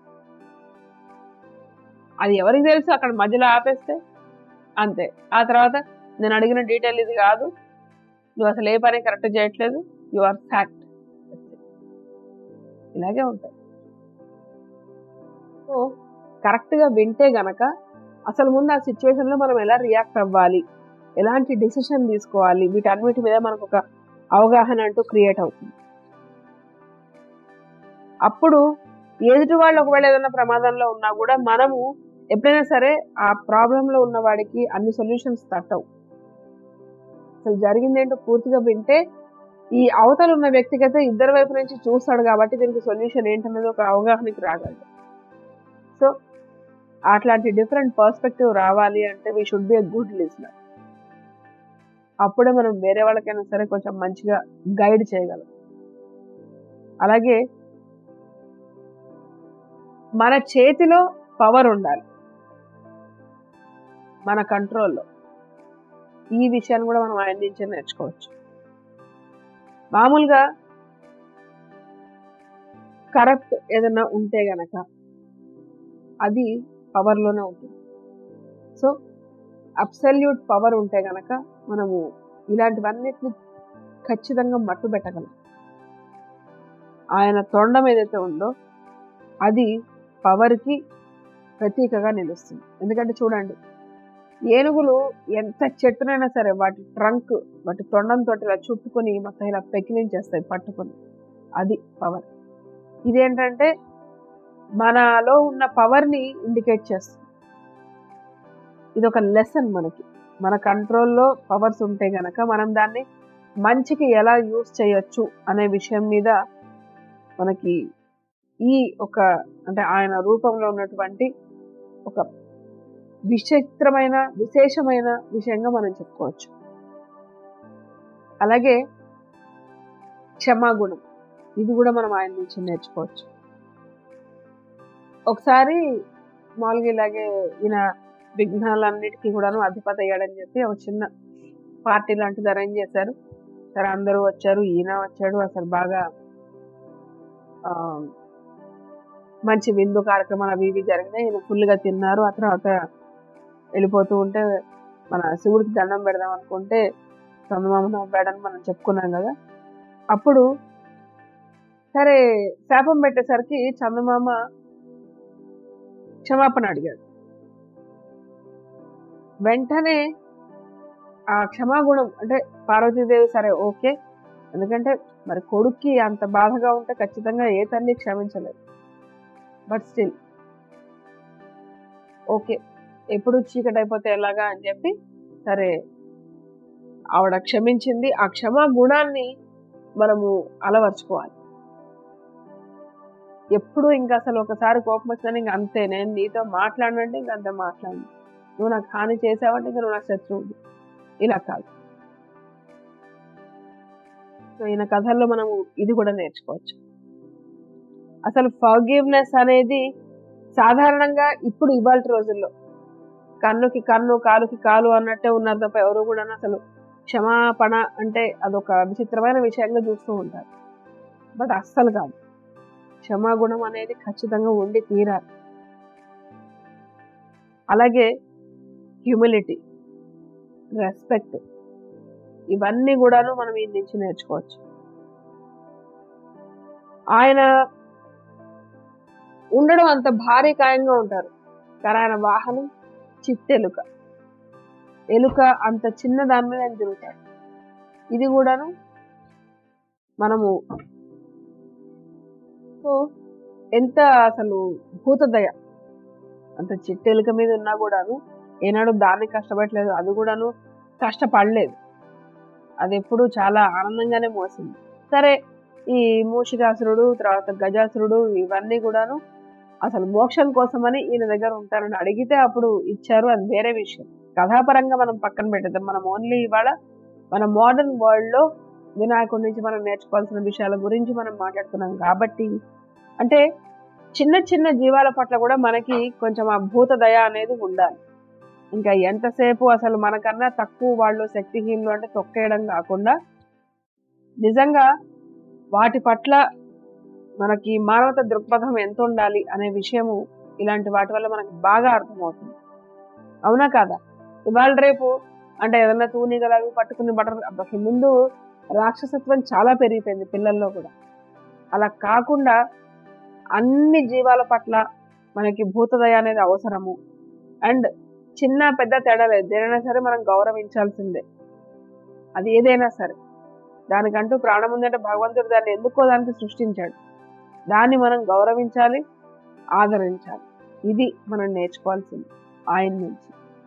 అది ఎవరికి తెలుసు అక్కడ మధ్యలో ఆపేస్తే అంతే ఆ తర్వాత నేను అడిగిన డీటెయిల్ ఇది కాదు నువ్వు అసలు ఏ పని కరెక్ట్ చేయట్లేదు యు ఆర్ ఫ్యాక్ట్ ఇలాగే ఉంటాయి సో కరెక్ట్గా వింటే గనక అసలు ముందు ఆ సిచ్యువేషన్లో మనం ఎలా రియాక్ట్ అవ్వాలి ఎలాంటి డిసిషన్ తీసుకోవాలి వీటన్నిటి మీద మనకు ఒక అవగాహన అంటూ క్రియేట్ అవుతుంది అప్పుడు ఎదుటి వాళ్ళు ఒకవేళ ఏదైనా ప్రమాదంలో ఉన్నా కూడా మనము ఎప్పుడైనా సరే ఆ ప్రాబ్లంలో ఉన్న వాడికి అన్ని సొల్యూషన్స్ తట్టవు అసలు జరిగింది ఏంటో పూర్తిగా వింటే ఈ అవతల ఉన్న వ్యక్తికైతే ఇద్దరు వైపు నుంచి చూస్తాడు కాబట్టి దీనికి సొల్యూషన్ ఏంటనేది ఒక అవగాహనకి రాగలదు సో అట్లాంటి డిఫరెంట్ పర్స్పెక్టివ్ రావాలి అంటే we should be a good listener అప్పుడే మనం వేరే వాళ్ళకైనా సరే కొంచెం మంచిగా గైడ్ చేయగలం అలాగే మన చేతిలో పవర్ ఉండాలి మన కంట్రోల్లో ఈ విషయాన్ని కూడా మనం ఆయన నుంచే నేర్చుకోవచ్చు మామూలుగా కరప్ట్ ఏదైనా ఉంటే గనక అది పవర్లోనే ఉంటుంది సో అబ్సల్యూట్ పవర్ ఉంటే గనక మనము ఇలాంటివన్నిటిని ఖచ్చితంగా మట్టు పెట్టగలం ఆయన తొండం ఏదైతే ఉందో అది పవర్కి ప్రతీకగా నిలుస్తుంది ఎందుకంటే చూడండి ఏనుగులు ఎంత చెట్టునైనా సరే వాటి ట్రంక్ వాటి తొండంతో ఇలా చుట్టుకొని మొత్తం ఇలా పెకిలించేస్తాయి పట్టుకొని అది పవర్ ఇదేంటంటే మనలో ఉన్న పవర్ని ఇండికేట్ చేస్తుంది ఇది ఒక లెసన్ మనకి మన కంట్రోల్లో పవర్స్ ఉంటే గనక మనం దాన్ని మంచికి ఎలా యూస్ చేయొచ్చు అనే విషయం మీద మనకి ఈ ఒక అంటే ఆయన రూపంలో ఉన్నటువంటి ఒక విచిత్రమైన విశేషమైన విషయంగా మనం చెప్పుకోవచ్చు అలాగే క్షమాగుణం ఇది కూడా మనం ఆయన నుంచి నేర్చుకోవచ్చు ఒకసారి మామూలుగా ఇలాగే ఈయన విఘ్నాలన్నిటికీ కూడాను అధిపతి అయ్యాడని చెప్పి ఒక చిన్న పార్టీ లాంటిది అరేంజ్ చేశారు సరే అందరూ వచ్చారు ఈయన వచ్చాడు అసలు బాగా మంచి విందు కార్యక్రమాలు అవి ఇవి జరిగినాయి ఈయన ఫుల్గా తిన్నారు ఆ తర్వాత వెళ్ళిపోతూ ఉంటే మన శివుడికి దండం పెడదాం అనుకుంటే చందమామ నవ్వాడని మనం చెప్పుకున్నాం కదా అప్పుడు సరే శాపం పెట్టేసరికి చందమామ క్షమాపణ అడిగాడు వెంటనే ఆ క్షమాగుణం అంటే పార్వతీదేవి సరే ఓకే ఎందుకంటే మరి కొడుక్కి అంత బాధగా ఉంటే ఖచ్చితంగా ఏ తల్లి క్షమించలేదు బట్ స్టిల్ ఓకే ఎప్పుడు చీకటి అయిపోతే ఎలాగా అని చెప్పి సరే ఆవిడ క్షమించింది ఆ క్షమా గుణాన్ని మనము అలవర్చుకోవాలి ఎప్పుడు ఇంకా అసలు ఒకసారి కోపం వచ్చినా ఇంక అంతే నేను నీతో మాట్లాడినంటే ఇంక అంతే మాట్లాడు నువ్వు నాకు హాని చేసావంటే ఇంకా నువ్వు నా శత్రువు ఇలా కాదు సో ఈయన కథల్లో మనము ఇది కూడా నేర్చుకోవచ్చు అసలు ఫర్గివ్నెస్ అనేది సాధారణంగా ఇప్పుడు ఇవాళ రోజుల్లో కన్నుకి కన్ను కాలుకి కాలు అన్నట్టే ఉన్నారు తప్ప ఎవరు కూడా అసలు క్షమాపణ అంటే అదొక విచిత్రమైన విషయంగా చూస్తూ ఉంటారు బట్ అస్సలు కాదు క్షమాగుణం అనేది ఖచ్చితంగా ఉండి తీరాలి అలాగే హ్యూమిలిటీ రెస్పెక్ట్ ఇవన్నీ కూడాను మనం ఈ నుంచి నేర్చుకోవచ్చు ఆయన ఉండడం అంత భారీ కాయంగా ఉంటారు కానీ ఆయన వాహనం చిట్టెలుక ఎలుక అంత చిన్న దాని మీద ఆయన తిరుగుతాడు ఇది కూడాను మనము సో ఎంత అసలు భూతదయ అంత చిట్టెలుక మీద ఉన్నా కూడాను ఏనాడు దాన్ని కష్టపడలేదు అది కూడాను కష్టపడలేదు అది ఎప్పుడు చాలా ఆనందంగానే మోసింది సరే ఈ మూషికాసురుడు తర్వాత గజాసురుడు ఇవన్నీ కూడాను అసలు మోక్షం కోసమని ఈయన దగ్గర ఉంటారని అడిగితే అప్పుడు ఇచ్చారు అది వేరే విషయం కథాపరంగా మనం పక్కన పెట్టేద్దాం మనం ఓన్లీ ఇవాళ మన మోడర్న్ వరల్డ్ లో వినాయకుడి నుంచి మనం నేర్చుకోవాల్సిన విషయాల గురించి మనం మాట్లాడుతున్నాం కాబట్టి అంటే చిన్న చిన్న జీవాల పట్ల కూడా మనకి కొంచెం ఆ భూత దయ అనేది ఉండాలి ఇంకా ఎంతసేపు అసలు మనకన్నా తక్కువ వాళ్ళు శక్తిహీనులు అంటే తొక్కేయడం కాకుండా నిజంగా వాటి పట్ల మనకి మానవత దృక్పథం ఎంత ఉండాలి అనే విషయము ఇలాంటి వాటి వల్ల మనకు బాగా అర్థమవుతుంది అవునా కాదా ఇవాళ రేపు అంటే ఏదన్నా తూనీగలు అవి పట్టుకుని బటర్ అసలు ముందు రాక్షసత్వం చాలా పెరిగిపోయింది పిల్లల్లో కూడా అలా కాకుండా అన్ని జీవాల పట్ల మనకి భూతదయ అనేది అవసరము అండ్ చిన్న పెద్ద తేడా లేదు దేనైనా సరే మనం గౌరవించాల్సిందే అది ఏదైనా సరే దానికంటూ ప్రాణం ఉందంటే భగవంతుడు దాన్ని ఎందుకో దానికి సృష్టించాడు దాన్ని మనం గౌరవించాలి ఆదరించాలి ఇది మనం నేర్చుకోవాల్సింది ఆయన నుంచి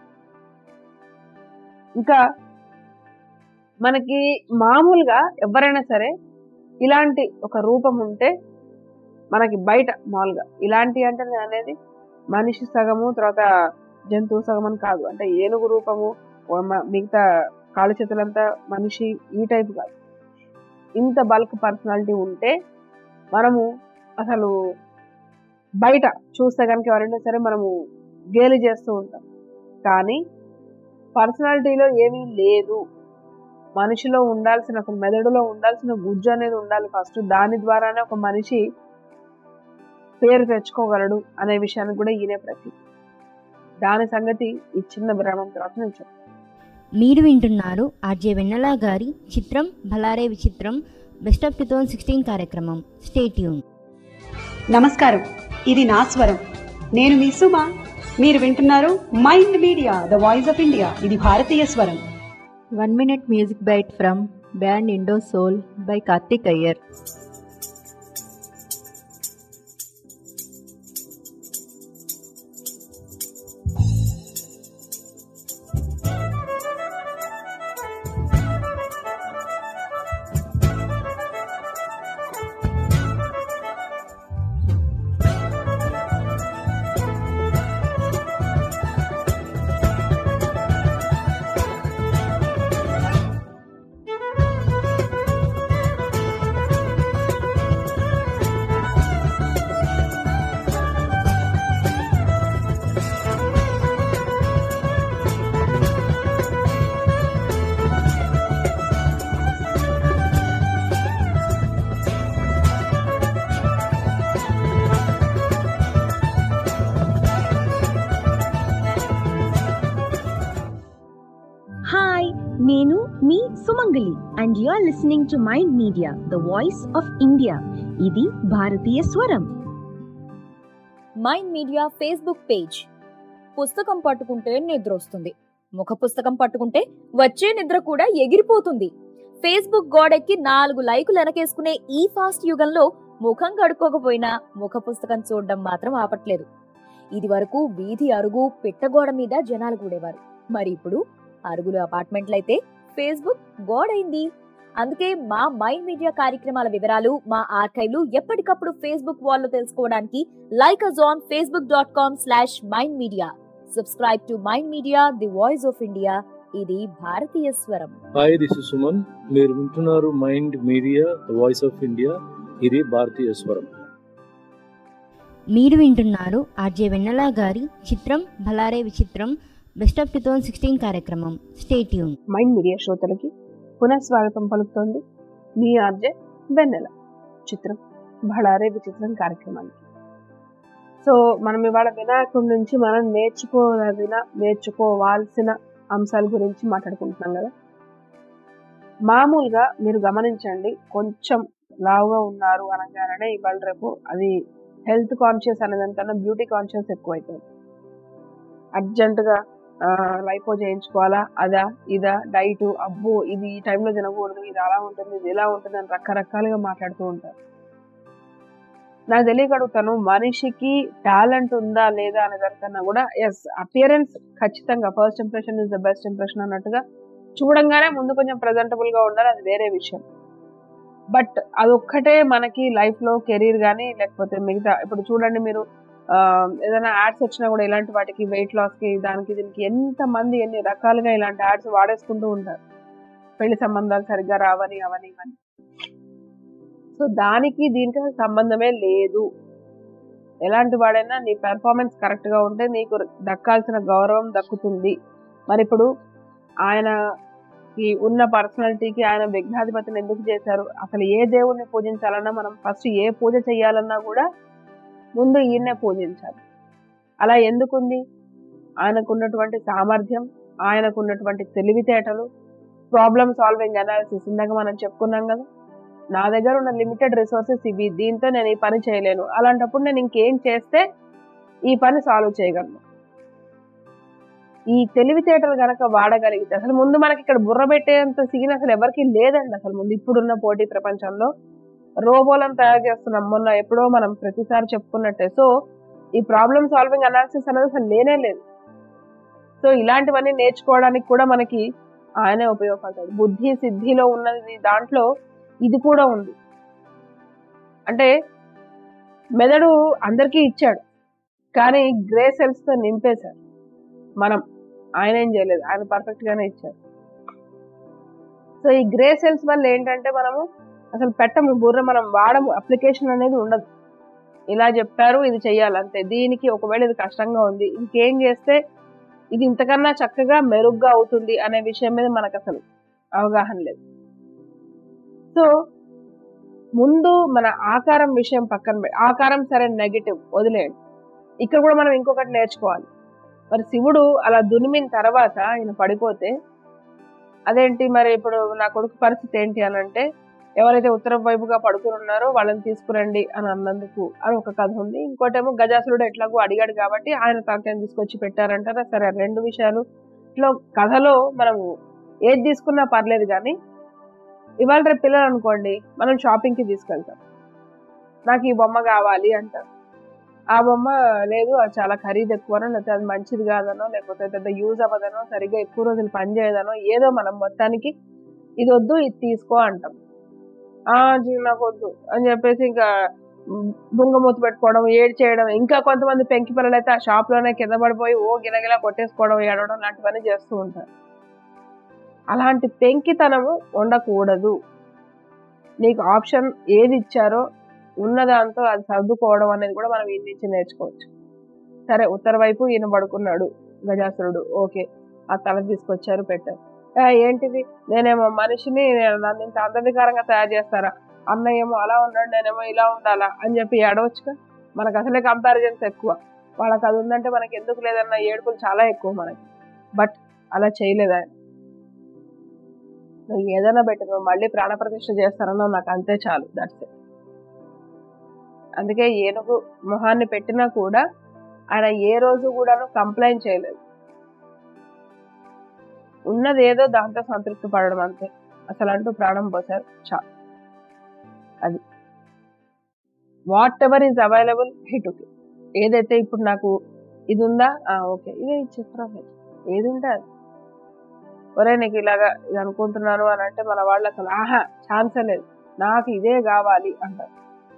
ఇంకా మనకి మామూలుగా ఎవరైనా సరే ఇలాంటి ఒక రూపం ఉంటే మనకి బయట మామూలుగా ఇలాంటి అంటే నేను అనేది మనిషి సగము తర్వాత జంతువు సగం అని కాదు అంటే ఏనుగు రూపము మ- మిగతా కాళ్ళు చేతులంతా మనిషి ఈ టైప్ కాదు ఇంత బల్క్ పర్సనాలిటీ ఉంటే మనము అసలు బయట చూస్తే కనుక ఎవరైనా సరే మనము గేలి చేస్తూ ఉంటాం కానీ పర్సనాలిటీలో ఏమీ లేదు మనిషిలో ఉండాల్సిన ఒక మెదడులో ఉండాల్సిన గుజ్జు అనేది ఉండాలి ఫస్ట్ దాని ద్వారానే ఒక మనిషి పేరు తెచ్చుకోగలడు అనే విషయానికి కూడా ఈయనే ప్రతి దాని సంగతి ఈ చిన్న విరామం తర్వాత నేను చెప్తాను మీరు వింటున్నారు ఆర్జే వెన్నెల గారి చిత్రం భలారే విచిత్రం best of two thousand sixteen కార్యక్రమం స్టేట్యూన్ నమస్కారం ఇది నా స్వరం నేను మీ సుమ మీరు వింటున్నారు Mind Media the voice of India ఇది భారతీయ స్వరం one minute music bite from band Indo Soul by Karthik Iyer hi నేను మీ Sumangali and you are listening to Mind Media the voice of India ఇది భారతీయ స్వరం మైండ్ మీడియా ఫేస్బుక్ పేజ్ పుస్తకం పట్టుకుంటే నిద్ర వస్తుంది ముఖ పుస్తకం పట్టుకుంటే వచ్చే నిద్ర కూడా ఎగిరిపోతుంది ఫేస్బుక్ గోడెక్కి నాలుగు లైకులు వెనకేసుకునే ఈ ఫాస్ట్ యుగంలో ముఖం కడుక్కోకపోయినా ముఖ పుస్తకం చూడడం మాత్రం ఆపట్లేదు ఇది వరకు వీధి అరుగు పిట్టగోడ మీద జనాలు కూడేవారు మరి ఇప్పుడు అరుగులు అపార్ట్మెంట్లయితే ఫేస్బుక్ గోడైంది అందుకే మా మైండ్ మీడియా కార్యక్రమాల వివరాలు మా ఆర్కైవ్లు ఎప్పటికప్పుడు ఫేస్బుక్ వాల్లో తెలుసుకోవడానికి like us on Facebook dot com slash Mind Media subscribe to Mind Media the voice of India ఇది భారతీయ స్వరం హాయ్ దిస్ ఇస్ సుమన్ మీరు వింటున్నారు Mind Media voice of India ఇది భారతీయ స్వరం మీరు వింటున్నారు ఆర్జే వెన్నెల గారి చిత్రం భలారే విచిత్రం best of two thousand sixteen కార్యక్రమం స్టేట్యూన్ మైండ్ మీడియా శ్రోతలకి పునఃస్వాగతం పలుకుతోంది మీ ఆర్జే వెన్నెల చిత్రం బళారే విచిత్రం కార్యక్రమానికి సో మనం ఇవాళ వినాయకుడి నుంచి మనం నేర్చుకోదగిన నేర్చుకోవాల్సిన అంశాల గురించి మాట్లాడుకుంటున్నాం కదా మామూలుగా మీరు గమనించండి కొంచెం లావుగా ఉన్నారు అనగానే ఇవాళ రేపు అది హెల్త్ కాన్షియస్ అనేదానికన్నా బ్యూటీ కాన్షియస్ ఎక్కువైపోయింది అర్జెంటుగా లైఫో చేయించుకోవాలా అదా ఇదా డైట్ అబ్బో ఇది ఈ టైంలో తినకూడదు ఇది అలా ఉంటుంది ఇది ఇలా ఉంటుంది అని రకరకాలుగా మాట్లాడుతూ ఉంటారు నాకు తెలియక అడుగుతాను మనిషికి టాలెంట్ ఉందా లేదా అనే దానికన్నా కూడా ఎస్ అపియరెన్స్ ఖచ్చితంగా first impression is the best impression అన్నట్టుగా చూడంగానే ముందు కొంచెం ప్రజెంటబుల్ గా ఉండాలి అది వేరే విషయం బట్ అదొక్కటే మనకి లైఫ్ లో కెరీర్ కానీ లేకపోతే మిగతా ఇప్పుడు చూడండి మీరు ఆ, ఏదైనా యాడ్స్ వచ్చినా కూడా ఇలాంటి వాటికి వెయిట్ లాస్ కి దానికి దీనికి ఎంత మంది ఎన్ని రకాలుగా ఇలాంటి యాడ్స్ వాడేసుకుంటూ ఉంటారు పెళ్లి సంబంధాలు సరిగ్గా రావని అవని ఇవని సో దానికి దీనికి అసలు సంబంధమే లేదు ఎలాంటి వాడైనా నీ పెర్ఫార్మెన్స్ కరెక్ట్ గా ఉంటే నీకు దక్కాల్సిన గౌరవం దక్కుతుంది మరి ఇప్పుడు ఆయన ఈ ఉన్న పర్సనాలిటీకి ఆయన విఘ్నాధిపతిని ఎందుకు చేశారు అసలు ఏ దేవుణ్ణి పూజించాలన్నా మనం ఫస్ట్ ఏ పూజ చేయాలన్నా కూడా ముందు ఈయన్నే పూజించాలి అలా ఎందుకుంది ఆయనకున్నటువంటి సామర్థ్యం ఆయనకున్నటువంటి తెలివితేటలు ప్రాబ్లమ్ సాల్వింగ్ అనాలిసిస్ ఇందాక మనం చెప్పుకున్నాం కదా నా దగ్గర ఉన్న లిమిటెడ్ రిసోర్సెస్ ఇవి దీంతో నేను ఈ పని చేయలేను అలాంటప్పుడు నేను ఇంకేం చేస్తే ఈ పని సాల్వ్ చేయగలను ఈ తెలివితేటలు గనక వాడగలిగితే అసలు ముందు మనకి ఇక్కడ బుర్ర పెట్టేంత సీన్ అసలు ఎవరికి లేదండి అసలు ముందు ఇప్పుడున్న పోటీ ప్రపంచంలో రోబోలను తయారు చేస్తున్నాం మొన్న ఎప్పుడో మనం ప్రతిసారి చెప్పుకున్నట్టే సో ఈ ప్రాబ్లమ్ సాల్వింగ్ అనాలిసిస్ అనేది అసలు లేనే లేదు సో ఇలాంటివన్నీ నేర్చుకోవడానికి కూడా మనకి ఆయనే ఉపయోగపడతాడు బుద్ధి సిద్ధిలో ఉన్నది దాంట్లో ఇది కూడా ఉంది అంటే మెదడు అందరికీ ఇచ్చాడు కానీ గ్రే సెల్స్ తో నింపేశారు మనం ఆయన ఏం చేయలేదు ఆయన పర్ఫెక్ట్ గానే ఇచ్చారు సో ఈ గ్రే సెల్స్ వల్ల ఏంటంటే మనము అసలు పెట్టము బుర్ర మనం వాడము అప్లికేషన్ అనేది ఉండదు ఇలా చెప్పారు ఇది చెయ్యాలి అంతే దీనికి ఒకవేళ ఇది కష్టంగా ఉంది ఇంకేం చేస్తే ఇది ఇంతకన్నా చక్కగా మెరుగ్గా అవుతుంది అనే విషయం మీద మనకు అసలు అవగాహన లేదు సో ముందు మన ఆకారం విషయం పక్కన పె- ఆకారం సరే నెగిటివ్ వదిలేయండి ఇక్కడ కూడా మనం ఇంకొకటి నేర్చుకోవాలి మరి శివుడు అలా దునిమిన తర్వాత ఆయన పడిపోతే అదేంటి మరి ఇప్పుడు నా కొడుకు పరిస్థితి ఏంటి అని అంటే ఎవరైతే ఉత్తరం వైపుగా పడుకుని ఉన్నారో వాళ్ళని తీసుకురండి అని అన్నందుకు అని ఒక కథ ఉంది ఇంకోటేమో గజాసురుడు ఎట్లాగో అడిగాడు కాబట్టి ఆయన తాతయ్యని తీసుకొచ్చి పెట్టారంటారా సరే ఆ రెండు విషయాలు ఇట్లా కథలో మనము ఏది తీసుకున్నా పర్లేదు కానీ ఇవాళ రేపు పిల్లలు అనుకోండి మనం షాపింగ్ కి తీసుకెళ్తాం నాకు ఈ బొమ్మ కావాలి అంటారు ఆ బొమ్మ లేదు అది చాలా ఖరీదు ఎక్కువనో లేకపోతే అది మంచిది కాదనో లేకపోతే పెద్ద యూజ్ అవ్వదనో సరిగ్గా ఎక్కువ రోజులు పనిచేయదనో ఏదో మనం మొత్తానికి ఇది వద్దు ఇది తీసుకో అంటాం ఆ జీ, నాకు వద్దు అని చెప్పేసి ఇంకా బుంగమూతి పెట్టుకోవడం ఏడు చేయడం ఇంకా కొంతమంది పెంకి పిల్లలు అయితే ఆ షాప్ లోనే కింద పడిపోయి ఓ గిలగిలా కొట్టేసుకోవడం ఏడవడం లాంటివన్నీ చేస్తూ ఉంటారు అలాంటి పెంకితనము ఉండకూడదు నీకు ఆప్షన్ ఏది ఇచ్చారో ఉన్నదాంతో అది సర్దుకోవడం అనేది కూడా మనం ఈయన నుంచి నేర్చుకోవచ్చు సరే ఉత్తర వైపు ఈయన పడుకున్నాడు గజాసురుడు ఓకే ఆ తల తీసుకొచ్చారు పెట్టారు "ఆ, ఏంటిది నేనేమో మనిషిని నేను నన్ను ఇంత అందధికారంగా తయారు చేస్తారా అన్నయ్య ఏమో అలా ఉన్నాడు నేనేమో ఇలా ఉండాలా అని చెప్పి ఏడవచ్చుగా మనకు అసలే కంపారిజన్స్ ఎక్కువ వాళ్ళకి అది ఉందంటే మనకి ఎందుకు లేదన్న ఏడుపులు చాలా ఎక్కువ మనకి బట్ అలా చేయలేదు ఆయన నువ్వు ఏదైనా పెట్టు నువ్వు మళ్ళీ ప్రాణప్రతిష్ఠ చేస్తారనో నాకు అంతే చాలు దట్స్ ఇట్ అందుకే ఏనుగు మొహాన్ని పెట్టినా కూడా ఆయన ఏ రోజు కూడాను కంప్లైంట్ చేయలేదు ఉన్నది ఏదో దాంతో సంతృప్తి పడడం అంతే అసలు అంటూ ప్రాణం పోసారు చాలు అది whatever is available hit okay ఏదైతే ఇప్పుడు నాకు ఇది ఉందా ఓకే ఇదే చిత్రం ఏది ఉంటే అది ఒరే నీకు ఇలాగా ఇది అనుకుంటున్నాను అని అంటే మన వాళ్ళు అసలు ఆహా ఛాన్సే లేదు నాకు ఇదే కావాలి అంటారు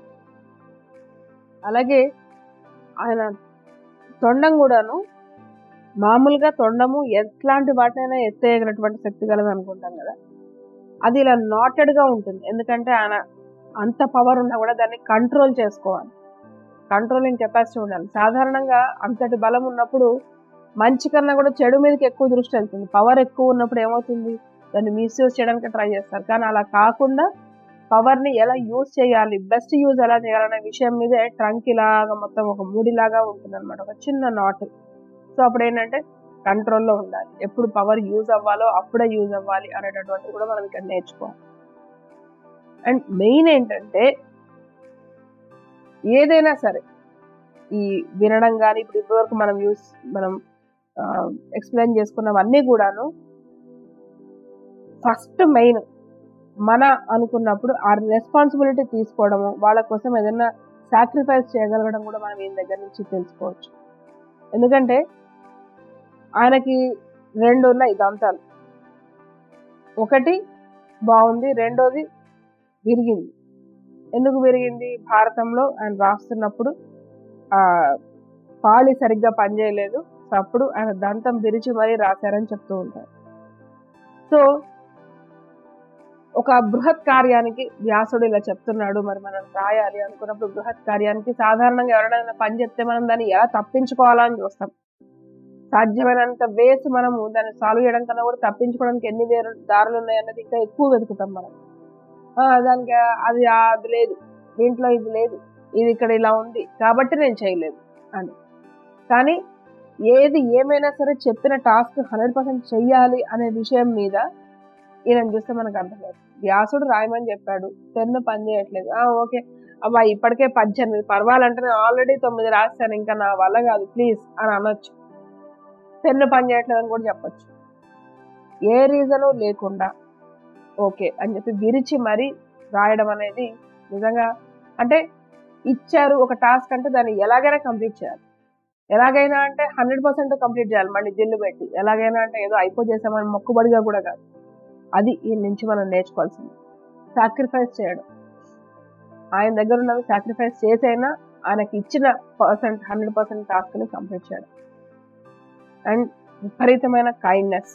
అలాగే ఆయన తొండం కూడాను మామూలుగా తొండము ఎట్లాంటి వాటినైనా ఎత్తేయగలటువంటి శక్తి కలది అనుకుంటాం కదా అది ఇలా నాటెడ్ గా ఉంటుంది ఎందుకంటే ఆయన అంత పవర్ ఉన్నా కూడా దాన్ని కంట్రోల్ చేసుకోవాలి కంట్రోలింగ్ కెపాసిటీ ఉండాలి సాధారణంగా అంతటి బలం ఉన్నప్పుడు మంచి కన్నా కూడా చెడు మీదకి ఎక్కువ దృష్టి వెళ్తుంది పవర్ ఎక్కువ ఉన్నప్పుడు ఏమవుతుంది దాన్ని మిస్యూజ్ చేయడానికి ట్రై చేస్తారు కానీ అలా కాకుండా పవర్ని ఎలా యూజ్ చేయాలి బెస్ట్ యూజ్ ఎలా చేయాలనే విషయం మీదే ట్రంక్ ఇలాగా మొత్తం ఒక మూడిలాగా ఉంటుంది అనమాట ఒక చిన్న నాట్ సో అప్పుడు ఏంటంటే కంట్రోల్లో ఉండాలి ఎప్పుడు పవర్ యూజ్ అవ్వాలో అప్పుడే యూజ్ అవ్వాలి అనేటటువంటిది కూడా మనం ఇక్కడ నేర్చుకోవాలి అండ్ మెయిన్ ఏంటంటే ఏదైనా సరే ఈ వినడం కానీ ఇప్పుడు ఇప్పటివరకు మనం యూస్ మనం ఎక్స్ప్లెయిన్ చేసుకున్నవన్నీ కూడాను ఫస్ట్ మెయిన్ మన అనుకున్నప్పుడు ఆ రెస్పాన్సిబిలిటీ తీసుకోవడము వాళ్ళ కోసం ఏదైనా సాక్రిఫైస్ చేయగలగడం కూడా మనం ఈయన దగ్గర నుంచి తెలుసుకోవచ్చు ఎందుకంటే ఆయనకి రెండు ఉన్నాయి దంతాలు ఒకటి బాగుంది రెండోది విరిగింది ఎందుకు విరిగింది భారతంలో ఆయన రాస్తున్నప్పుడు ఆ పాళి సరిగ్గా పనిచేయలేదు సో అప్పుడు ఆయన దంతం విరిచి మరీ రాశారని చెప్తూ ఉంటారు సో ఒక బృహత్ కార్యానికి వ్యాసుడు ఇలా చెప్తున్నాడు మరి మనం రాయాలి అనుకున్నప్పుడు బృహత్ కార్యానికి సాధారణంగా ఎవరైనా పని చెప్తే మనం దాన్ని ఎలా తప్పించుకోవాలా అని చూస్తాం సాధ్యమైనంత వేసి మనము దాన్ని సాల్వ్ చేయడం కన్నా కూడా తప్పించుకోవడానికి ఎన్ని వేరు దారులు ఉన్నాయన్నది ఇంకా ఎక్కువ వెతుకుతాం మనం ఆ, దానికి అది అది లేదు దీంట్లో ఇది లేదు ఇది ఇక్కడ ఇలా ఉంది కాబట్టి నేను చేయలేదు అని కానీ ఏది ఏమైనా సరే చెప్పిన టాస్క్ హండ్రెడ్ పర్సెంట్ చెయ్యాలి అనే విషయం మీద ఈయన చూస్తే మనకు అర్థమవుతుంది వ్యాసుడు రాయమని చెప్పాడు పెన్ను పని చేయట్లేదు ఆ, ఓకే అబ్బా ఇప్పటికే పద్దెనిమిది పర్వాలంటే నేను ఆల్రెడీ తొమ్మిది రాస్తాను ఇంకా నా వల్ల కాదు ప్లీజ్ అని అనొచ్చు పెన్ను పని చేయట్లేదు అని కూడా చెప్పొచ్చు ఏ రీజను లేకుండా ఓకే అని చెప్పి విరిచి మరీ రాయడం అనేది నిజంగా అంటే ఇచ్చారు ఒక టాస్క్ అంటే దాన్ని ఎలాగైనా కంప్లీట్ చేయాలి ఎలాగైనా అంటే హండ్రెడ్ పర్సెంట్ కంప్లీట్ చేయాలి మళ్ళీ జిల్లు పెట్టి ఎలాగైనా అంటే ఏదో అయిపో చేసామని మొక్కుబడిగా కూడా కాదు అది ఈ నుంచి మనం నేర్చుకోవాల్సింది సాక్రిఫైస్ చేయడం ఆయన దగ్గర ఉన్నవి సాక్రిఫైస్ చేసైనా ఆయనకి ఇచ్చిన పర్సెంట్ హండ్రెడ్ పర్సెంట్ టాస్క్ని కంప్లీట్ చేయడం అండ్ విపరీతమైన కైండ్నెస్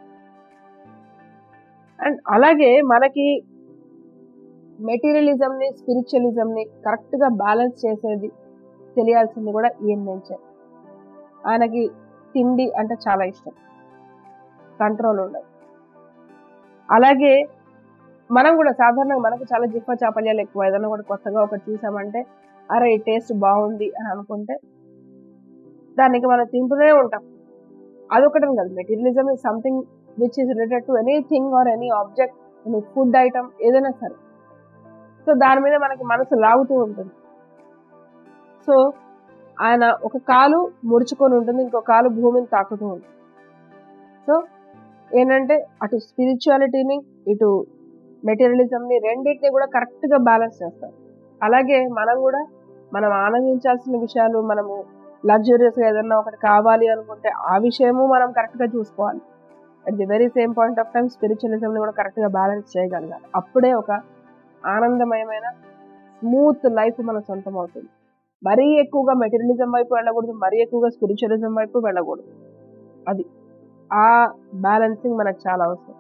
అండ్ అలాగే మనకి మెటీరియలిజంని స్పిరిచువలిజంని కరెక్ట్గా బ్యాలెన్స్ చేసేది తెలియాల్సింది కూడా ఈయన నుంచే ఆయనకి తిండి అంటే చాలా ఇష్టం కంట్రోల్ ఉండదు అలాగే మనం కూడా సాధారణంగా మనకు చాలా జిఫ చాపల్యాలు ఎక్కువ ఏదైనా కూడా కొత్తగా ఒకటి చూసామంటే అరే ఈ టేస్ట్ బాగుంది అని అనుకుంటే దానికి మనం తింటూనే ఉంటాం అదొకటం కాదు materialism is something which is related to anything or any object any food item ఏదైనా సరే సో దాని మీద మనకి మనసు లాగుతూ ఉంటుంది సో ఆయన ఒక కాలు ముడుచుకొని ఉంటుంది ఇంకో కాలు భూమిని తాకుతూ ఉంటుంది సో ఏంటంటే అటు స్పిరిచువాలిటీని ఇటు మెటీరియలిజంని రెండింటిని కూడా కరెక్ట్గా బ్యాలెన్స్ చేస్తారు అలాగే మనం కూడా మనం ఆనందించాల్సిన విషయాలు మనము లగ్జరియస్గా ఏదన్నా ఒకటి కావాలి అనుకుంటే ఆ విషయము మనం కరెక్ట్గా చూసుకోవాలి at the very same point of time స్పిరిచువలిజంని కూడా కరెక్ట్గా బ్యాలెన్స్ చేయగలగాలి అప్పుడే ఒక ఆనందమయమైన స్మూత్ లైఫ్ మన సొంతం అవుతుంది మరీ ఎక్కువగా మెటీరియలిజం వైపు వెళ్ళకూడదు మరీ ఎక్కువగా స్పిరిచువలిజం వైపు వెళ్ళకూడదు అది ఆ బ్యాలెన్సింగ్ మనకు చాలా అవసరం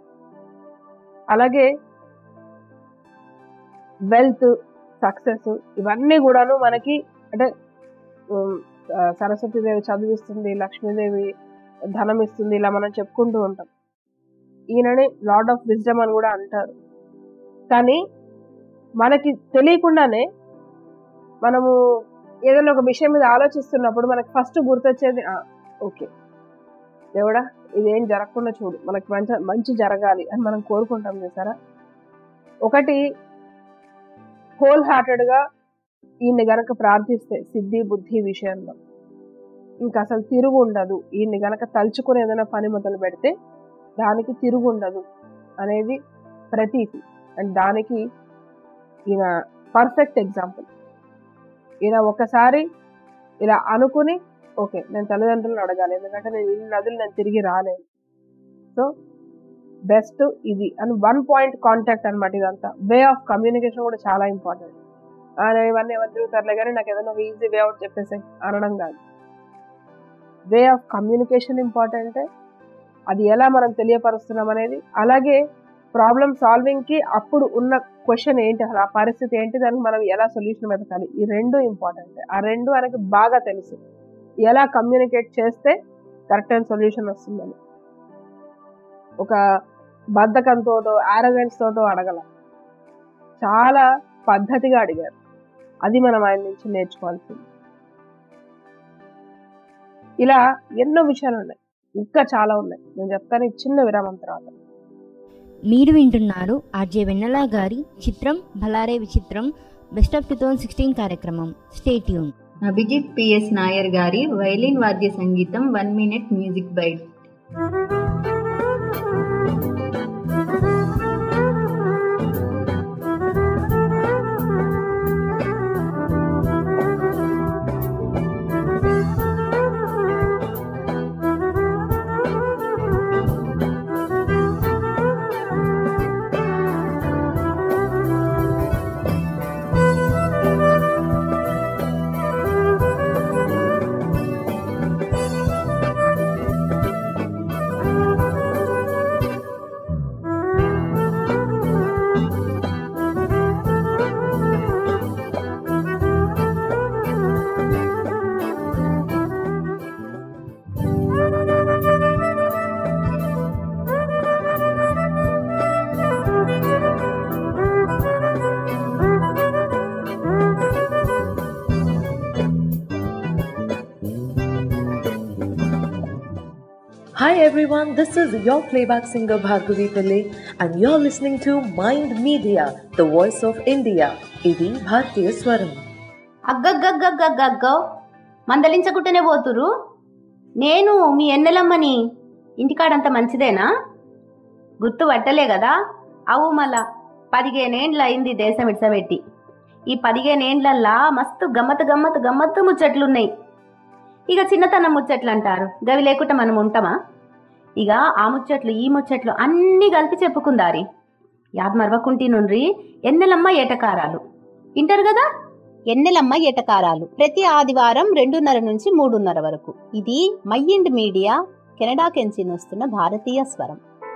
అలాగే వెల్త్ సక్సెస్ ఇవన్నీ కూడాను మనకి అంటే ఉమ్, ఆ, సరస్వతీదేవి చదివిస్తుంది లక్ష్మీదేవి ధనం ఇస్తుంది ఇలా మనం చెప్పుకుంటూ ఉంటాం ఈయనని లార్డ్ ఆఫ్ విజ్డమ్ అని కూడా అంటారు కానీ మనకి తెలియకుండానే మనము ఏదైనా ఒక విషయం మీద ఆలోచిస్తున్నప్పుడు మనకి ఫస్ట్ గుర్తొచ్చేది "ఆ, ఓకే దేవుడా ఇదేం జరగకుండా చూడు మనకి మంచి మంచి జరగాలి అని మనం కోరుకుంటాం చూసారా ఒకటి హోల్ హార్టెడ్గా ఈయన్ని గనక ప్రార్థిస్తే సిద్ధి బుద్ధి విషయంలో ఇంకా అసలు తిరుగు ఉండదు ఈయన్ని గనక తలుచుకుని ఏదైనా పని మొదలు పెడితే దానికి తిరుగు ఉండదు అనేది ప్రతీతి అండ్ దానికి ఈయన పర్ఫెక్ట్ ఎగ్జాంపుల్ ఈయన ఒకసారి ఇలా అనుకుని ఓకే నేను తల్లిదండ్రులను అడగాలి ఎందుకంటే నేను ఇన్ని నదులు నేను తిరిగి రాలేను సో బెస్ట్ ఇది అని వన్ పాయింట్ కాంటాక్ట్ అనమాట ఇదంతా వే ఆఫ్ కమ్యూనికేషన్ కూడా చాలా ఇంపార్టెంట్ ఆయన ఇవన్నీ ఎవరు తిరుగుతారులే కానీ నాకు ఏదైనా ఒక ఈజీ వే అవుట్ చెప్పేసి అనడం కాదు వే ఆఫ్ కమ్యూనికేషన్ ఇంపార్టెంట్ అది ఎలా మనం తెలియపరుస్తున్నాం అనేది అలాగే ప్రాబ్లమ్ సాల్వింగ్ కి అప్పుడు ఉన్న క్వశ్చన్ ఏంటి అసలు ఆ పరిస్థితి ఏంటి దానికి మనం ఎలా సొల్యూషన్ వెతకాలి ఈ రెండు ఇంపార్టెంట్ ఆ రెండు ఆయనకి బాగా తెలుసు ఎలా కమ్యూనికేట్ చేస్తే కరెక్ట్ అయిన సొల్యూషన్ వస్తుందని ఒక బద్ధకంతోటో ఆరోగెన్స్ తోటో అడగల చాలా పద్ధతిగా అడిగారు అది మనం ఆయన నుంచి నేర్చుకోవాల్సింది ఇలా ఎన్నో విషయాలు ఉన్నాయి ఇంకా చాలా ఉన్నాయి నేను చెప్తాను ఈ చిన్న విరామం తర్వాత మీరు వింటున్నారు ఆర్జే వెన్నెల గారి చిత్రం భలారే విచిత్రం best of two thousand sixteen కార్యక్రమం స్టేట్యూన్ అభిజిత్ పిఎస్ నాయర్ గారి వైలిన్ వాద్య సంగీతం one minute music bite Hi everyone, this is your playback singer Bhargavi Pillai and you're listening to Mind Media, the voice of India. ఇది భారతీయ స్వరం అగ్గగ్గగ్గగ్గగ్గో మందలించకుంటేనే పోతురు నేను మీ ఎన్నెలమ్మని ఇంటికాడంత మంచిదేనా గుర్తు పట్టలే కదా అవు మళ్ళా పదిహేనేండ్ల అయింది దేశం ఇడ్సబెట్టి ఈ పదిహేనేండ్లల్లా మస్తు గమ్మత్ గమ్మత్ గమ్మత్తు ముచ్చట్లున్నాయి ఇక చిన్నతనం ముచ్చట్లు అంటారు గవి లేకుండా మనం ఉంటామా ఇక ఆ ముచ్చట్లు ఈ ముచ్చట్లు అన్నీ కలిపి చెప్పుకుందారి యాద్ మరవకుంటి నుండి ఎన్నెలమ్మ ఏటకారాలు వింటారు కదా ఎన్నెలమ్మ ఎటకారాలు ప్రతి ఆదివారం రెండున్నర నుంచి మూడున్నర వరకు ఇది మైండ్ మీడియా కెనడా కెంచి వస్తున్న భారతీయ స్వరం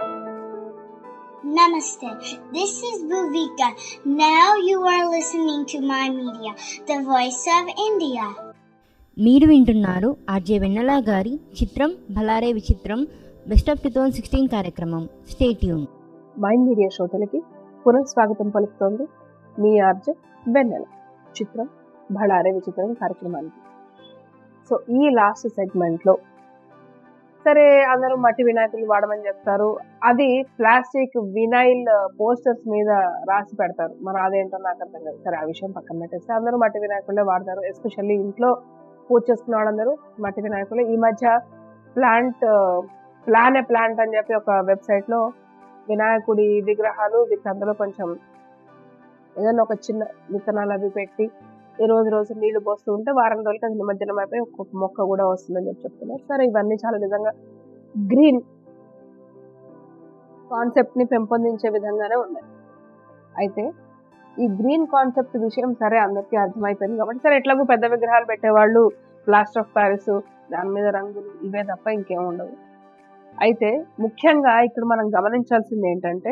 Namaste. This is Bhuvika. Now you are listening to my media, the voice of India. మీరు వింటున్నారు ఆర్జే వెన్నెల గారి చిత్రం భలారే విచిత్రం best of two thousand sixteen కార్యక్రమం స్టేట్యూన్ మైండ్ మీడియా శ్రోతలకి పునఃస్వాగతం పలుకుతోంది మీ ఆర్జ వెన్నెల చిత్రం బళారే విచిత్రం కార్యక్రమానికి సో ఈ లాస్ట్ సెగ్మెంట్లో సరే అందరూ మట్టి వినాయకులు వాడమని చెప్తారు అది ప్లాస్టిక్ వినైల్ పోస్టర్స్ మీద రాసి పెడతారు మరి అదేంటో నాకు అర్థం కాదు సరే ఆ విషయం పక్కన పెట్టేస్తే అందరూ మట్టి వినాయకులే వాడతారు ఎస్పెషల్లీ ఇంట్లో పూజ చేసుకున్న వాళ్ళందరూ మట్టి వినాయకులే ఈ మధ్య ప్లాంట్ ప్లాన్ ఏ ప్లాంట్ అని చెప్పి ఒక వెబ్సైట్లో వినాయకుడి విగ్రహాలు వీటి అందులో కొంచెం ఏదైనా ఒక చిన్న విత్తనాలు అవి పెట్టి ఈ రోజు రోజు నీళ్లు పోస్తూ ఉంటే వారం రోజులకి అది నిమజ్జనం అయిపోయి ఒక్కొక్క మొక్క కూడా వస్తుందని చెప్పి చెప్తున్నారు సరే ఇవన్నీ చాలా నిజంగా గ్రీన్ కాన్సెప్ట్ ని పెంపొందించే విధంగానే ఉన్నాయి అయితే ఈ గ్రీన్ కాన్సెప్ట్ విషయం సరే అందరికీ అర్థమైపోయింది కాబట్టి సరే ఎట్లాగో పెద్ద విగ్రహాలు పెట్టేవాళ్ళు ప్లాస్టర్ ఆఫ్ ప్యారిస్ దాని మీద రంగులు ఇవే తప్ప ఇంకేం ఉండవు అయితే ముఖ్యంగా ఇక్కడ మనం గమనించాల్సింది ఏంటంటే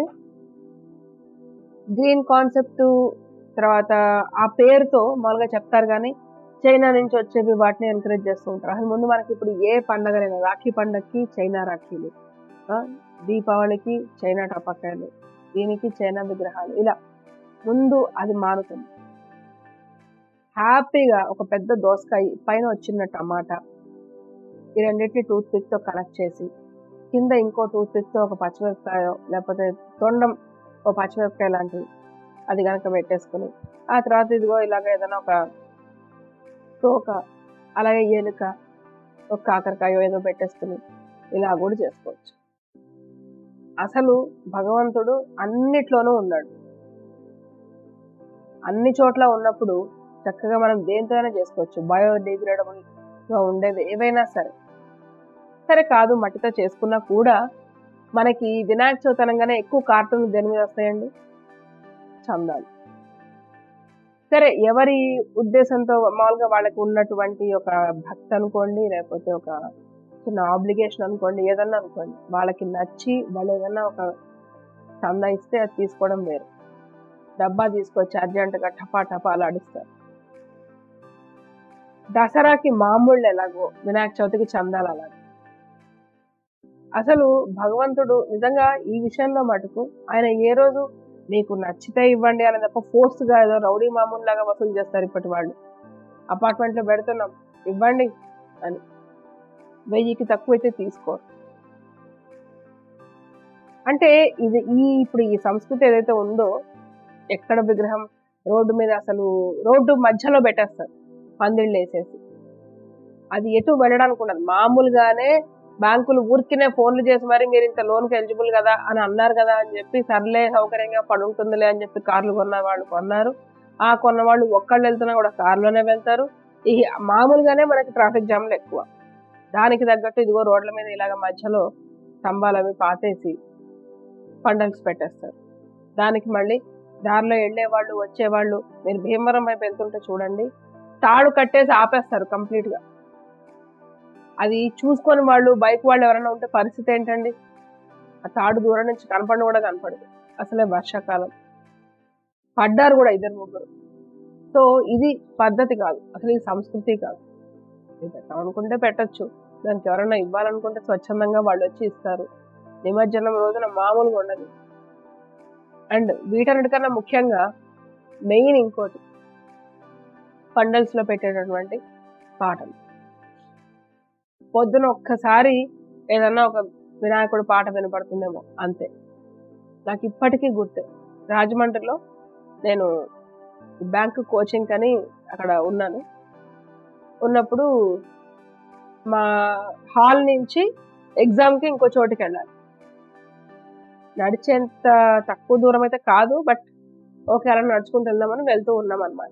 గ్రీన్ కాన్సెప్ట్ తర్వాత ఆ పేరుతో మామూలుగా చెప్తారు కానీ చైనా నుంచి వచ్చేవి వాటిని ఎంకరేజ్ చేస్తూ ఉంటారు అసలు ముందు మనకి ఇప్పుడు ఏ పండగలైనా రాఖీ పండగకి చైనా రాఖీలు ఆ, దీపావళికి చైనా టపాకాయలు దీనికి చైనా విగ్రహాలు ఇలా ముందు అది మారుతుంది హ్యాపీగా ఒక పెద్ద దోసకాయ పైన వచ్చిన టమాటా ఈ రెండింటిని టూత్ పిక్ తో కనెక్ట్ చేసి కింద ఇంకో టూత్ పిక్ తో ఒక పచ్చిమిరపకాయ లేకపోతే తొండం ఒక పచ్చిమిరపకాయ లాంటివి అది కనుక పెట్టేసుకుని ఆ తర్వాత ఇదిగో ఇలాగ ఏదైనా ఒక తోక అలాగే ఎలుక ఒక కాకరకాయ ఏదో పెట్టేసుకుని ఇలా కూడా చేసుకోవచ్చు అసలు భగవంతుడు అన్నిట్లోనూ ఉన్నాడు అన్ని చోట్ల ఉన్నప్పుడు చక్కగా మనం దేంతోనైనా చేసుకోవచ్చు బయోడిగ్రేడబుల్ గా ఉండేది ఏవైనా సరే సరే కాదు మట్టితో చేసుకున్నా కూడా మనకి వినాయక చవితి అనగానే ఎక్కువ కార్టూన్ దేని మీద వస్తాయండి చందాలు సరే ఎవరి ఉద్దేశంతో మామూలుగా వాళ్ళకి ఉన్నటువంటి ఒక భక్తి అనుకోండి లేకపోతే ఒక చిన్న ఆబ్లిగేషన్ అనుకోండి ఏదన్నా అనుకోండి వాళ్ళకి నచ్చి వాళ్ళు ఏదన్నా ఒక చందా ఇస్తే అది తీసుకోవడం వేరు డబ్బా తీసుకొచ్చి అర్జెంటుగా టపా టపా అలాడిస్తారు దసరాకి మామూళ్ళు ఎలాగో వినాయక చవితికి చందాలు అలాగే అసలు భగవంతుడు నిజంగా ఈ విషయంలో మటుకు ఆయన ఏ రోజు మీకు నచ్చితే ఇవ్వండి అని తప్ప ఫోర్స్గా ఏదో రౌడీ మామూలు లాగా వసూలు చేస్తారు ఇప్పటి వాళ్ళు అపార్ట్మెంట్లో పెడుతున్నాం ఇవ్వండి అని వెయ్యికి తక్కువైతే తీసుకోరు అంటే ఇది ఈ ఇప్పుడు ఈ సంస్కృతి ఏదైతే ఉందో ఎక్కడ విగ్రహం రోడ్డు మీద అసలు రోడ్డు మధ్యలో పెట్టేస్తారు పందిళ్ళు వేసేసి అది ఎటు వెళ్ళడానికి ఉండదు మామూలుగానే బ్యాంకులు ఊరికినే ఫోన్లు చేసి మరి మీరు ఇంత లోన్కి ఎలిజిబుల్ కదా అని అన్నారు కదా అని చెప్పి సర్లే సౌకర్యంగా పడుంటుందిలే అని చెప్పి కార్లు కొన్న వాళ్ళు కొన్నారు ఆ కొన్న వాళ్ళు ఒక్కళ్ళు వెళ్తున్నా కూడా కారులోనే వెళ్తారు ఈ మామూలుగానే మనకి ట్రాఫిక్ జామ్లు ఎక్కువ దానికి తగ్గట్టు ఇదిగో రోడ్ల మీద ఇలాగ మధ్యలో స్తంభాలు అవి పాతేసి పండల్స్ పెట్టేస్తారు దానికి మళ్ళీ దారిలో వెళ్ళే వాళ్ళు వచ్చేవాళ్ళు మీరు భీమవరం వైపు వెళ్తుంటే చూడండి తాడు కట్టేసి ఆపేస్తారు కంప్లీట్గా అది చూసుకొని వాళ్ళు బైక్ వాళ్ళు ఎవరైనా ఉంటే పరిస్థితి ఏంటండి ఆ తాడు దూరం నుంచి కనపడి కూడా కనపడదు అసలే వర్షాకాలం పడ్డారు కూడా ఇద్దరు ముగ్గురు సో ఇది పద్ధతి కాదు అసలు ఇది సంస్కృతి కాదు ఇది పెట్టాలనుకుంటే పెట్టచ్చు దానికి ఎవరైనా ఇవ్వాలనుకుంటే స్వచ్ఛందంగా వాళ్ళు వచ్చి ఇస్తారు నిమజ్జనం రోజున మామూలుగా ఉండదు అండ్ వీటన్నిటికన్నా ముఖ్యంగా మెయిన్ ఇంకోటి పండల్స్లో పెట్టేటటువంటి పాటలు పొద్దున ఒక్కసారి ఏదన్నా ఒక వినాయకుడు పాట వినపడుతుందేమో అంతే నాకు ఇప్పటికీ గుర్తే రాజమండ్రిలో నేను బ్యాంక్ కోచింగ్ అని అక్కడ ఉన్నాను ఉన్నప్పుడు మా హాల్ నుంచి ఎగ్జామ్కి ఇంకో చోటుకి వెళ్ళాలి నడిచేంత తక్కువ దూరం అయితే కాదు బట్ ఓకే అలా నడుచుకుంటూ వెళ్దామని వెళ్తూ ఉన్నాం అనమాట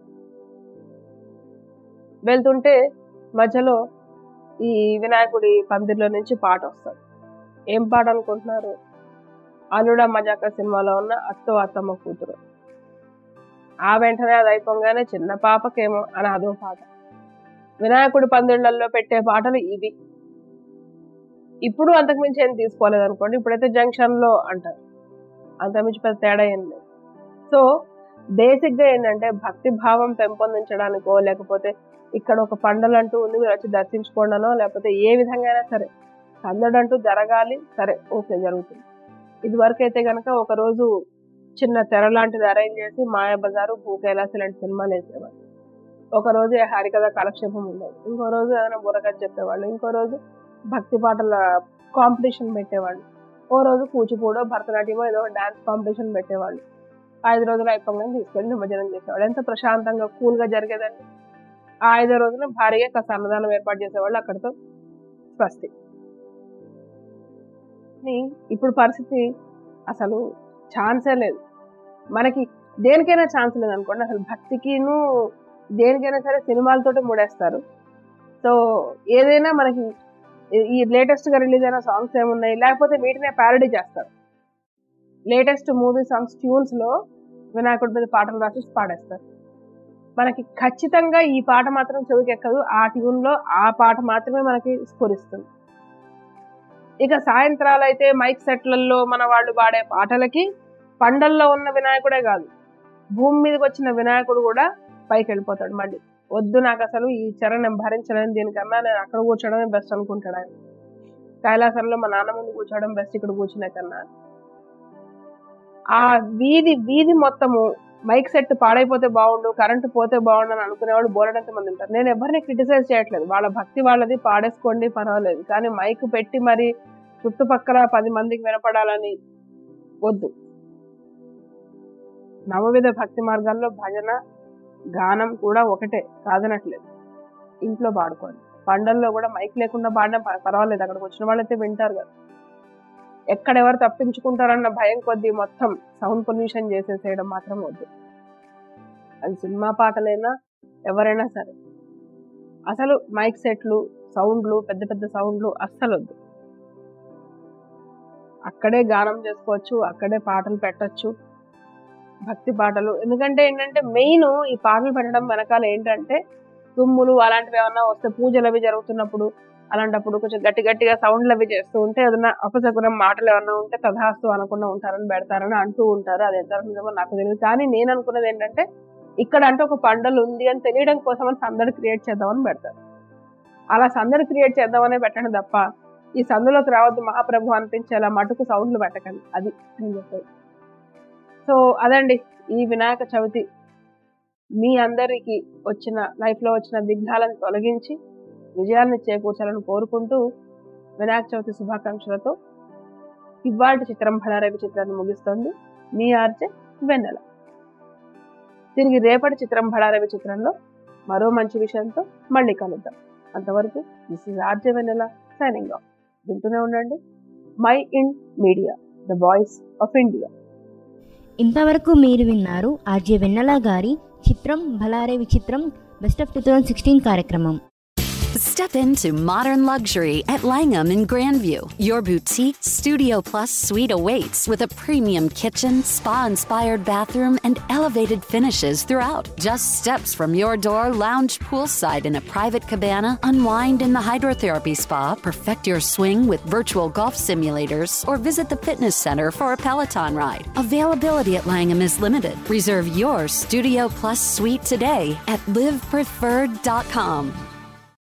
వెళ్తుంటే మధ్యలో ఈ వినాయకుడి పందిర్లో నుంచి పాట వస్తుంది ఏం పాట అనుకుంటున్నారు అల్లుడ మజాక సినిమాలో ఉన్న అత్తో అత్తమ్మ కూతురు ఆ వెంటనే అది అయిపోగానే చిన్న పాపకేమో అని అదో పాట వినాయకుడి పందిళ్లలో పెట్టే పాటలు ఇవి ఇప్పుడు అంతకుమించి ఏం తీసుకోలేదు అనుకోండి ఇప్పుడైతే జంక్షన్లో అంటారు అంతకుమించి పెద్ద తేడా ఏం లేదు సో బేసిక్గా ఏంటంటే భక్తి భావం పెంపొందించడానికో లేకపోతే ఇక్కడ ఒక పండలు అంటూ ఉంది మీరు వచ్చి దర్శించుకోండానో లేకపోతే ఏ విధంగా అయినా సరే సందడంటూ జరగాలి సరే ఓకే జరుగుతుంది ఇది వరకు అయితే కనుక ఒక రోజు చిన్న తెర లాంటిది అరేంజ్ చేసి మాయాబజారు భూ కైలాస్ ఇలాంటి సినిమాలు వేసేవాళ్ళు ఒక రోజు హరికథ కాలక్షేపం ఉండేది ఇంకో రోజు ఏదైనా బుర్రకథ చెప్పేవాళ్ళు ఇంకో రోజు భక్తి పాటల కాంపిటీషన్ పెట్టేవాళ్ళు ఓ రోజు కూచిపూడో భరతనాట్యమో ఏదో డాన్స్ కాంపిటీషన్ పెట్టేవాళ్ళు ఐదు రోజులు అయిపోగానే తీసుకెళ్ళి నిమజ్జనం చేసేవాళ్ళు ఎంత ప్రశాంతంగా కూల్గా జరిగేదండి ఆ ఐదో రోజున భారీగా కాస్త అన్నదానం ఏర్పాటు చేసేవాళ్ళు అక్కడితో స్వస్తి కానీ ఇప్పుడు పరిస్థితి అసలు ఛాన్సే లేదు మనకి దేనికైనా ఛాన్స్ లేదు అనుకోండి అసలు భక్తికిను దేనికైనా సరే సినిమాలతోటి ముడేస్తారు సో ఏదైనా మనకి ఈ లేటెస్ట్గా రిలీజ్ అయిన సాంగ్స్ ఏమున్నాయి లేకపోతే వీటినే ప్యారడీ చేస్తారు లేటెస్ట్ మూవీ సాంగ్స్ ట్యూన్స్లో వినాయకుడి మీద పాటలు రాసి పాడేస్తారు మనకి ఖచ్చితంగా ఈ పాట మాత్రం చెవికి ఎక్కదు ఆ ట్యూన్లో ఆ పాట మాత్రమే మనకి స్ఫురిస్తుంది ఇక సాయంత్రాలు అయితే మైక్ సెట్లలో మన వాళ్ళు పాడే పాటలకి పండల్లో ఉన్న వినాయకుడే కాదు భూమి మీదకి వచ్చిన వినాయకుడు కూడా పైకి వెళ్ళిపోతాడు మళ్ళీ వద్దు నాకు అసలు ఈ చెర నేను భరించలేను దీనికన్నా నేను అక్కడ కూర్చోవడమే బెస్ట్ అనుకుంటాడు ఆయన కైలాసంలో మా నాన్న ముందు కూర్చోవడం బెస్ట్ ఇక్కడ కూర్చునే కన్నా ఆ వీధి వీధి మొత్తము మైక్ సెట్ పాడైపోతే బాగుండు కరెంటు పోతే బాగుండు అని అనుకునేవాళ్ళు బోలెడంత మంది ఉంటారు నేను ఎవరిని క్రిటిసైజ్ చేయట్లేదు వాళ్ళ భక్తి వాళ్ళది పాడేసుకోండి పర్వాలేదు కానీ మైక్ పెట్టి మరి చుట్టుపక్కల పది మందికి వినపడాలని వద్దు నవవిధ భక్తి మార్గాల్లో భజన గానం కూడా ఒకటే కాదనట్లేదు ఇంట్లో పాడుకోండి పండల్లో కూడా మైక్ లేకుండా పాడినా ప- పర్వాలేదు అక్కడికి వచ్చిన వాళ్ళైతే వింటారు కదా ఎక్కడెవరు తప్పించుకుంటారన్న భయం కొద్దీ మొత్తం సౌండ్ పొల్యూషన్ చేసేసేయడం మాత్రం వద్దు అది సినిమా పాటలైనా ఎవరైనా సరే అసలు మైక్ సెట్లు సౌండ్లు పెద్ద పెద్ద సౌండ్లు అస్సలు వద్దు అక్కడే గానం చేసుకోవచ్చు అక్కడే పాటలు పెట్టచ్చు భక్తి పాటలు ఎందుకంటే ఏంటంటే మెయిన్ ఈ పాటలు పెట్టడం వెనకాల ఏంటంటే తుమ్ములు అలాంటివి ఏమన్నా వస్తే పూజలు అవి జరుగుతున్నప్పుడు అలాంటప్పుడు కొంచెం గట్టి గట్టిగా సౌండ్లు అవి చేస్తూ ఉంటే ఏదైనా అపశకునం మాటలు ఏమన్నా ఉంటే తథాస్తు అనకుండా ఉంటారని పెడతారని అంటూ ఉంటారు అది ఎంత నిజమో నాకు తెలియదు కానీ నేను అనుకున్నది ఏంటంటే ఇక్కడ అంటే ఒక పండలు ఉంది అని తెలియడం కోసం అని సందడి క్రియేట్ చేద్దామని పెడతారు అలా సందడి క్రియేట్ చేద్దామనే పెట్టండి తప్ప ఈ సందులోకి రావద్దు మహాప్రభు అనిపించేలా మటుకు సౌండ్లు పెట్టకండి అది నేను చెప్పేది సో అదండి ఈ వినాయక చవితి మీ అందరికీ వచ్చిన లైఫ్లో వచ్చిన విఘ్నాలను తొలగించి విజయాలను చేకూర్చాలని కోరుకుంటూ వినాయక చవితి శుభాకాంక్షలతో ఇవాళ చిత్రం భళారవి చిత్రాన్ని ముగిస్తోంది మీ ఆర్జే వెన్నెల తిరిగి రేపటి చిత్రం భళారవి చిత్రంలో మరో మంచి విషయంతో మళ్ళీ కలుద్దాం అంతవరకు this is RJ Vennela signing off వింటూనే ఉండండి My Ind Media the voice of India ఇంతవరకు మీరు విన్నారు ఆర్జే వెన్నెల గారి చిత్రం భలారే విచిత్రం best of two thousand sixteen కార్యక్రమం Step into modern luxury at Langham in Grandview. Your boutique Studio Plus suite awaits with a premium kitchen, spa inspired bathroom, and elevated finishes throughout. Just steps from your door, lounge poolside in a private cabana, unwind in the hydrotherapy spa, perfect your swing with virtual golf simulators, or visit the fitness center for a Peloton ride. Availability at Langham is limited. Reserve your Studio Plus suite today at livepreferred.com.